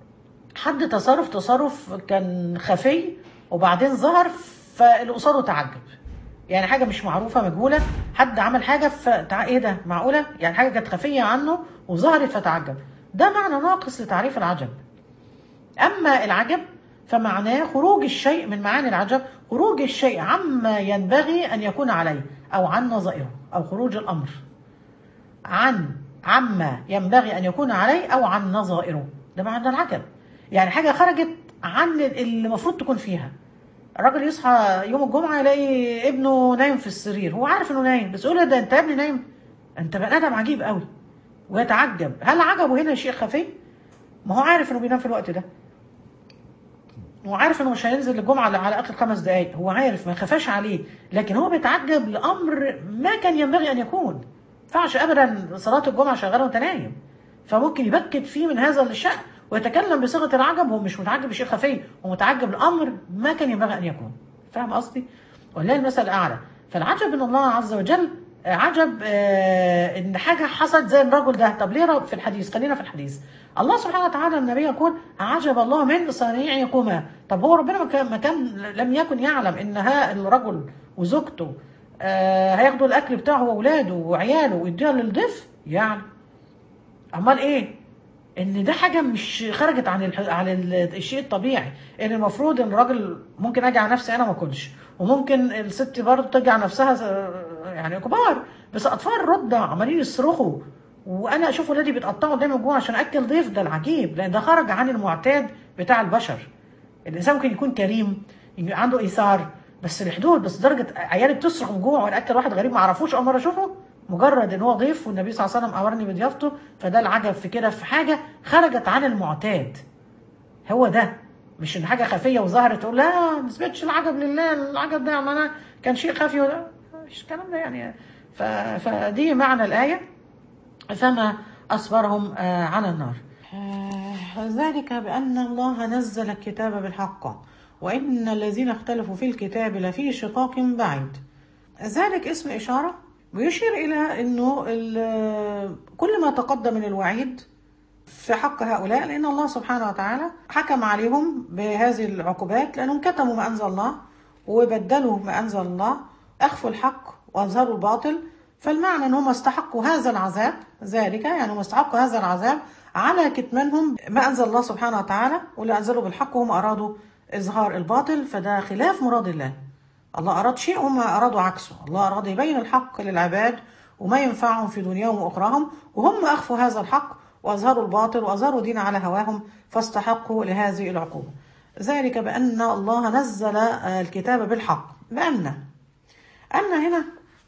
حد تصرف تصرف كان خفي وبعدين ظهر فاللي قصاده تعجب يعني حاجه مش معروفه مجهوله حد عمل حاجه فتع... ايه ده معقوله يعني حاجه كانت خفيه عنه وظهرت فتعجب ده معنى ناقص لتعريف العجب اما العجب فمعناه خروج الشيء من معاني العجب خروج الشيء عما ينبغي ان يكون عليه او عن نظائره او خروج الامر عن عما ينبغي ان يكون عليه او عن نظائره ده معنى العجب يعني حاجه خرجت عن اللي المفروض تكون فيها الراجل يصحى يوم الجمعه يلاقي ابنه نايم في السرير هو عارف انه نايم بس يقول ده انت يا ابني نايم انت بني ادم عجيب قوي ويتعجب هل عجبه هنا شيء خفي ما هو عارف انه بينام في الوقت ده وعارف انه مش هينزل الجمعه على اخر خمس دقائق هو عارف ما خفاش عليه لكن هو بيتعجب لامر ما كان ينبغي ان يكون ما ينفعش ابدا صلاه الجمعه شغاله وانت نايم فممكن يبكت فيه من هذا الشأن ويتكلم بصيغه العجب هو مش متعجب بشيء خفي هو متعجب لامر ما كان ينبغي ان يكون فاهم قصدي؟ ولله المثل الاعلى فالعجب من الله عز وجل عجب آه ان حاجه حصلت زي الرجل ده طب ليه في الحديث خلينا في الحديث الله سبحانه وتعالى النبي يقول عجب الله من صنيعكما طب هو ربنا ما كان, ما كان لم يكن يعلم ان ها الرجل وزوجته آه هياخدوا الاكل بتاعه واولاده وعياله ويديها للضيف يعني امال ايه ان ده حاجه مش خرجت عن الح... عن الشيء الطبيعي ان المفروض ان الراجل ممكن اجي على نفسي انا ما اكلش وممكن الست برضه تجي على نفسها يعني كبار بس اطفال رضع عمالين يصرخوا وانا اشوف ولادي بيتقطعوا قدامي جوه عشان اكل ضيف ده العجيب لان ده خرج عن المعتاد بتاع البشر الانسان ممكن يكون كريم عنده ايثار بس الحدود بس درجه عيالي بتصرخ من جوه وانا اكل واحد غريب ما اعرفوش اول مره اشوفه مجرد ان هو ضيف والنبي صلى الله عليه وسلم امرني بضيافته فده العجب في كده في حاجه خرجت عن المعتاد هو ده مش ان حاجه خفيه وظهرت تقول لا ما نثبتش العجب لله العجب ده يعني انا كان شيء خفي ولا مش الكلام ده يعني ف... فدي معنى الايه فما اصبرهم عن النار ذلك بان الله نزل الكتاب بالحق وان الذين اختلفوا في الكتاب لفي شقاق بعيد ذلك اسم اشاره ويشير إلى أنه كل ما تقدم من الوعيد في حق هؤلاء لأن الله سبحانه وتعالى حكم عليهم بهذه العقوبات لأنهم كتموا ما أنزل الله وبدلوا ما أنزل الله أخفوا الحق وأظهروا الباطل فالمعنى أنهم استحقوا هذا العذاب ذلك يعني هم استحقوا هذا العذاب على كتمانهم ما أنزل الله سبحانه وتعالى واللي أنزلوا بالحق وهم أرادوا إظهار الباطل فده خلاف مراد الله الله أراد شيء هم أرادوا عكسه الله أراد يبين الحق للعباد وما ينفعهم في دنياهم وأخراهم وهم أخفوا هذا الحق وأظهروا الباطل وأظهروا دين على هواهم فاستحقوا لهذه العقوبة ذلك بأن الله نزل الكتاب بالحق بأن أن هنا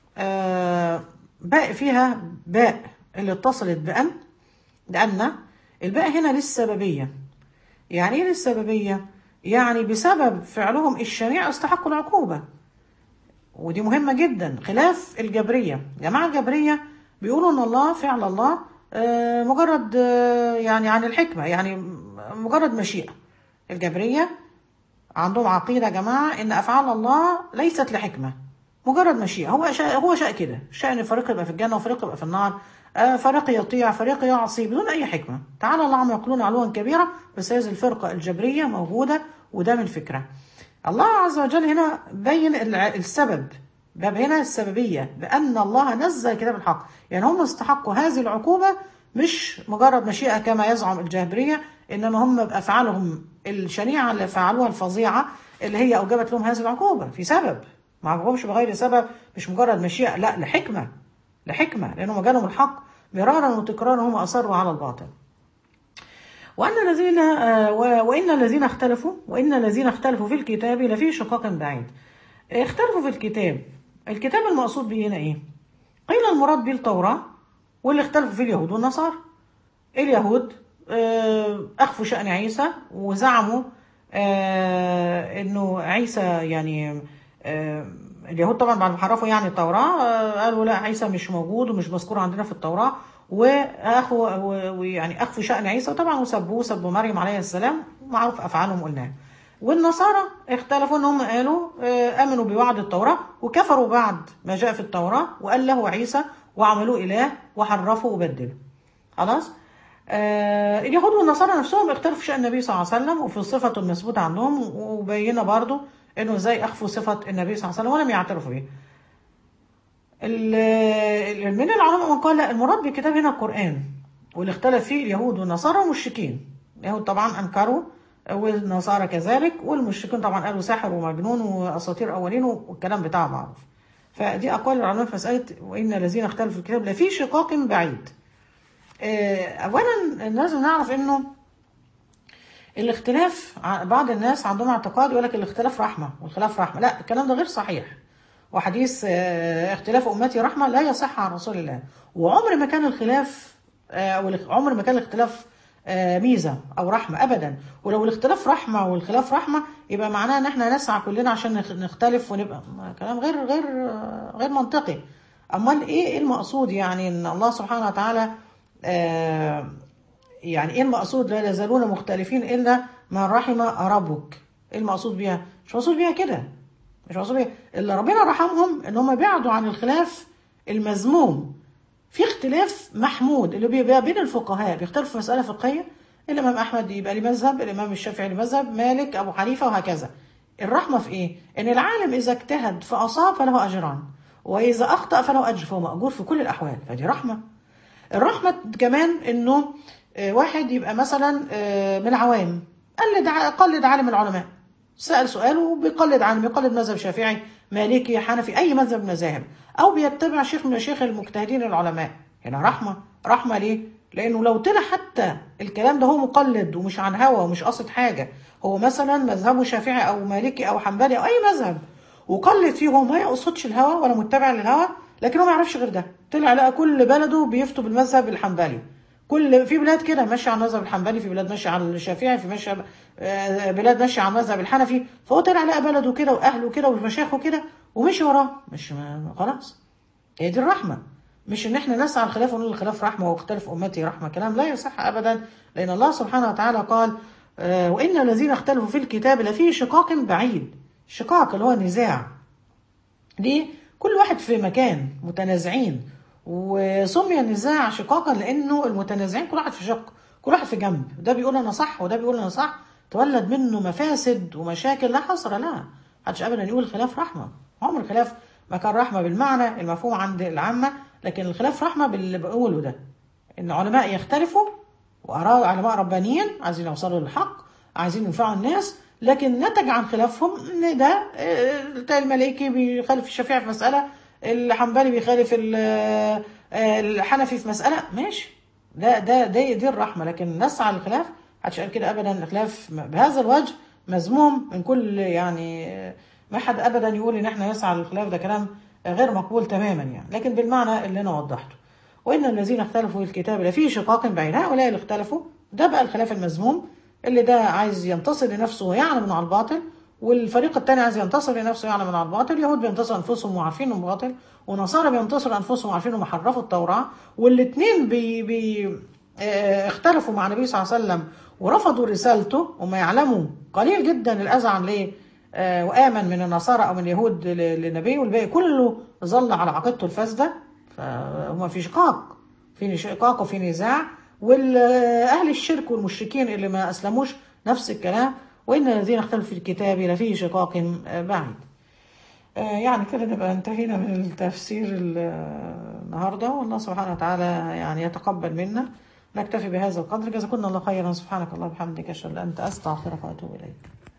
باء فيها باء اللي اتصلت بأن لأن الباء هنا للسببية يعني إيه للسببية؟ يعني بسبب فعلهم الشنيع استحقوا العقوبة ودي مهمة جدا خلاف الجبرية جماعة الجبرية بيقولوا ان الله فعل الله مجرد يعني عن الحكمة يعني مجرد مشيئة الجبرية عندهم عقيدة يا جماعة ان افعال الله ليست لحكمة مجرد مشيئة هو شاء هو شاء كده شاء ان فريق يبقى في الجنة وفريق يبقى في النار فريق يطيع فريق يعصي بدون اي حكمه تعالى الله عما يقولون علوا كبيرا بس هذه الفرقه الجبريه موجوده وده من فكره الله عز وجل هنا بين السبب باب هنا السببيه بان الله نزل كتاب الحق يعني هم استحقوا هذه العقوبه مش مجرد مشيئه كما يزعم الجهبريه انما هم بافعالهم الشنيعه اللي فعلوها الفظيعه اللي هي اوجبت لهم هذه العقوبه في سبب ما عجبهمش بغير سبب مش مجرد مشيئه لا لحكمه لحكمة لأنهم جالهم الحق مرارا وتكرارا هم أصروا على الباطل وأن الذين وإن الذين اختلفوا وإن الذين اختلفوا في الكتاب لفي شقاق بعيد اختلفوا في الكتاب الكتاب المقصود به هنا إيه؟ قيل المراد به التوراة واللي اختلفوا فيه اليهود والنصارى اليهود أخفوا شأن عيسى وزعموا إنه عيسى يعني اليهود طبعا بعد ما حرفوا يعني التوراة قالوا لا عيسى مش موجود ومش مذكور عندنا في التوراة واخوا ويعني اخفوا شأن عيسى وطبعا وسبوه سبوا مريم عليه السلام معروف افعالهم قلناها والنصارى اختلفوا ان هم قالوا امنوا بوعد التوراة وكفروا بعد ما جاء في التوراة وقال له عيسى وعملوه اله وحرفوا وبدلوا خلاص آه اليهود والنصارى نفسهم اختلفوا في شأن النبي صلى الله عليه وسلم وفي صفته المثبوتة عندهم وبينا برضو انه ازاي اخفوا صفة النبي صلى الله عليه وسلم ولم يعترفوا بيه. ال- من العلماء من قال لا المراد بالكتاب هنا القرآن واللي اختلف فيه اليهود والنصارى والمشركين اليهود طبعا أنكروا والنصارى كذلك والمشركين طبعا قالوا ساحر ومجنون وأساطير أولين والكلام بتاعه معروف فدي أقوال العلماء في مسألة وإن الذين اختلفوا في الكتاب لفي شقاق بعيد آه، أولا لازم نعرف إنه الاختلاف ع- بعض الناس عندهم اعتقاد يقول لك الاختلاف رحمه والخلاف رحمه لا الكلام ده غير صحيح وحديث آه، اختلاف امتي رحمه لا يصح عن رسول الله وعمر ما كان الخلاف آه، او الاخ- عمر ما كان الاختلاف آه، ميزه او رحمه ابدا ولو الاختلاف رحمه والخلاف رحمه يبقى معناه ان احنا نسعى كلنا عشان نخ- نختلف ونبقى ما- كلام غير غير آه، غير منطقي امال ايه إيه المقصود يعني ان الله سبحانه وتعالى آه، يعني ايه المقصود لا يزالون مختلفين الا من رحم ربك ايه المقصود بيها مش مقصود بيها كده مش مقصود بيها اللي ربنا رحمهم ان هم بعدوا عن الخلاف المذموم في اختلاف محمود اللي بيبقى بين الفقهاء بيختلفوا في مساله فقهيه الامام احمد يبقى ليه مذهب الامام الشافعي ليه مذهب مالك ابو حنيفه وهكذا الرحمه في ايه ان العالم اذا اجتهد فاصاب فله اجران واذا اخطا فله اجر فهو ماجور في كل الاحوال فدي رحمه الرحمة كمان انه آه، واحد يبقى مثلا آه، من العوام قلد ع- قلد عالم العلماء سأل سؤال وبيقلد عالم يقلد مذهب شافعي مالكي حنفي اي مذهب من المذاهب او بيتبع شيخ من شيخ المجتهدين العلماء هنا رحمة رحمة ليه لانه لو طلع حتى الكلام ده هو مقلد ومش عن هوى ومش قاصد حاجة هو مثلا مذهبه شافعي او مالكي او حنبلي او اي مذهب وقلد فيه هو ما يقصدش الهوى ولا متبع للهوى لكن هو ما يعرفش غير ده طلع لقى كل بلده بيفتوا بالمذهب الحنبلي كل في بلاد كده ماشيه على المذهب الحنبلي في بلاد ماشيه على الشافعي في ماشيه آه، بلاد ماشيه على المذهب الحنفي فهو طلع لقى بلده كده واهله كده ومشايخه كده ومشي وراه مش ما خلاص هي دي الرحمه مش ان احنا نسعى الخلاف ونقول الخلاف رحمه واختلف امتي رحمه كلام لا يصح ابدا لان الله سبحانه وتعالى قال آه، وان الذين اختلفوا في الكتاب لفي شقاق بعيد شقاق اللي هو نزاع ليه؟ كل واحد في مكان متنازعين وسمي النزاع شقاقا لانه المتنازعين كل واحد في شق كل واحد في جنب ده بيقول انا صح وده بيقول انا صح تولد منه مفاسد ومشاكل لا حصر لها محدش ابدا يقول الخلاف رحمه عمر الخلاف ما كان رحمه بالمعنى المفهوم عند العامه لكن الخلاف رحمه باللي بقوله ده ان علماء يختلفوا وآراء علماء ربانيين عايزين يوصلوا للحق عايزين ينفعوا الناس لكن نتج عن خلافهم ان ده آه، بتاع الملائكي بيخالف الشافعي في مسألة الحنبلي بيخالف ال- آه، الحنفي في مسألة ماشي ده ده ده دي الرحمة لكن نسعى للخلاف محدش قال كده ابدا الخلاف بهذا الوجه مذموم من كل يعني آه، ما حد ابدا يقول ان احنا نسعى للخلاف ده كلام غير مقبول تماما يعني لكن بالمعنى اللي انا وضحته وإن الذين اختلفوا في الكتاب لفي شقاق بعيد هؤلاء اللي اختلفوا ده بقى الخلاف المذموم اللي ده عايز ينتصر لنفسه ويعلم من على الباطل والفريق الثاني عايز ينتصر لنفسه ويعلم من على الباطل يهود بينتصروا انفسهم وعارفين انهم باطل ونصارى بينتصروا انفسهم وعارفين انهم حرفوا التوراه والاثنين بي بي آه، اختلفوا مع النبي صلى الله عليه وسلم ورفضوا رسالته وما يعلموا قليل جدا الاذعن ليه آه، وامن من النصارى او من اليهود ل- للنبي والباقي كله ظل على عقيدته الفاسده فهم في شقاق في شقاق وفي نزاع واهل الشرك والمشركين اللي ما اسلموش نفس الكلام وان الذين اختلفوا في الكتاب لفي شقاق آه، بعيد آه، يعني كده نبقى انتهينا من التفسير ال- النهارده والله سبحانه وتعالى يعني يتقبل منا نكتفي بهذا القدر جزاكم الله خيرا سبحانك اللهم وبحمدك اشهد ان لا اله الا انت استغفرك واتوب اليك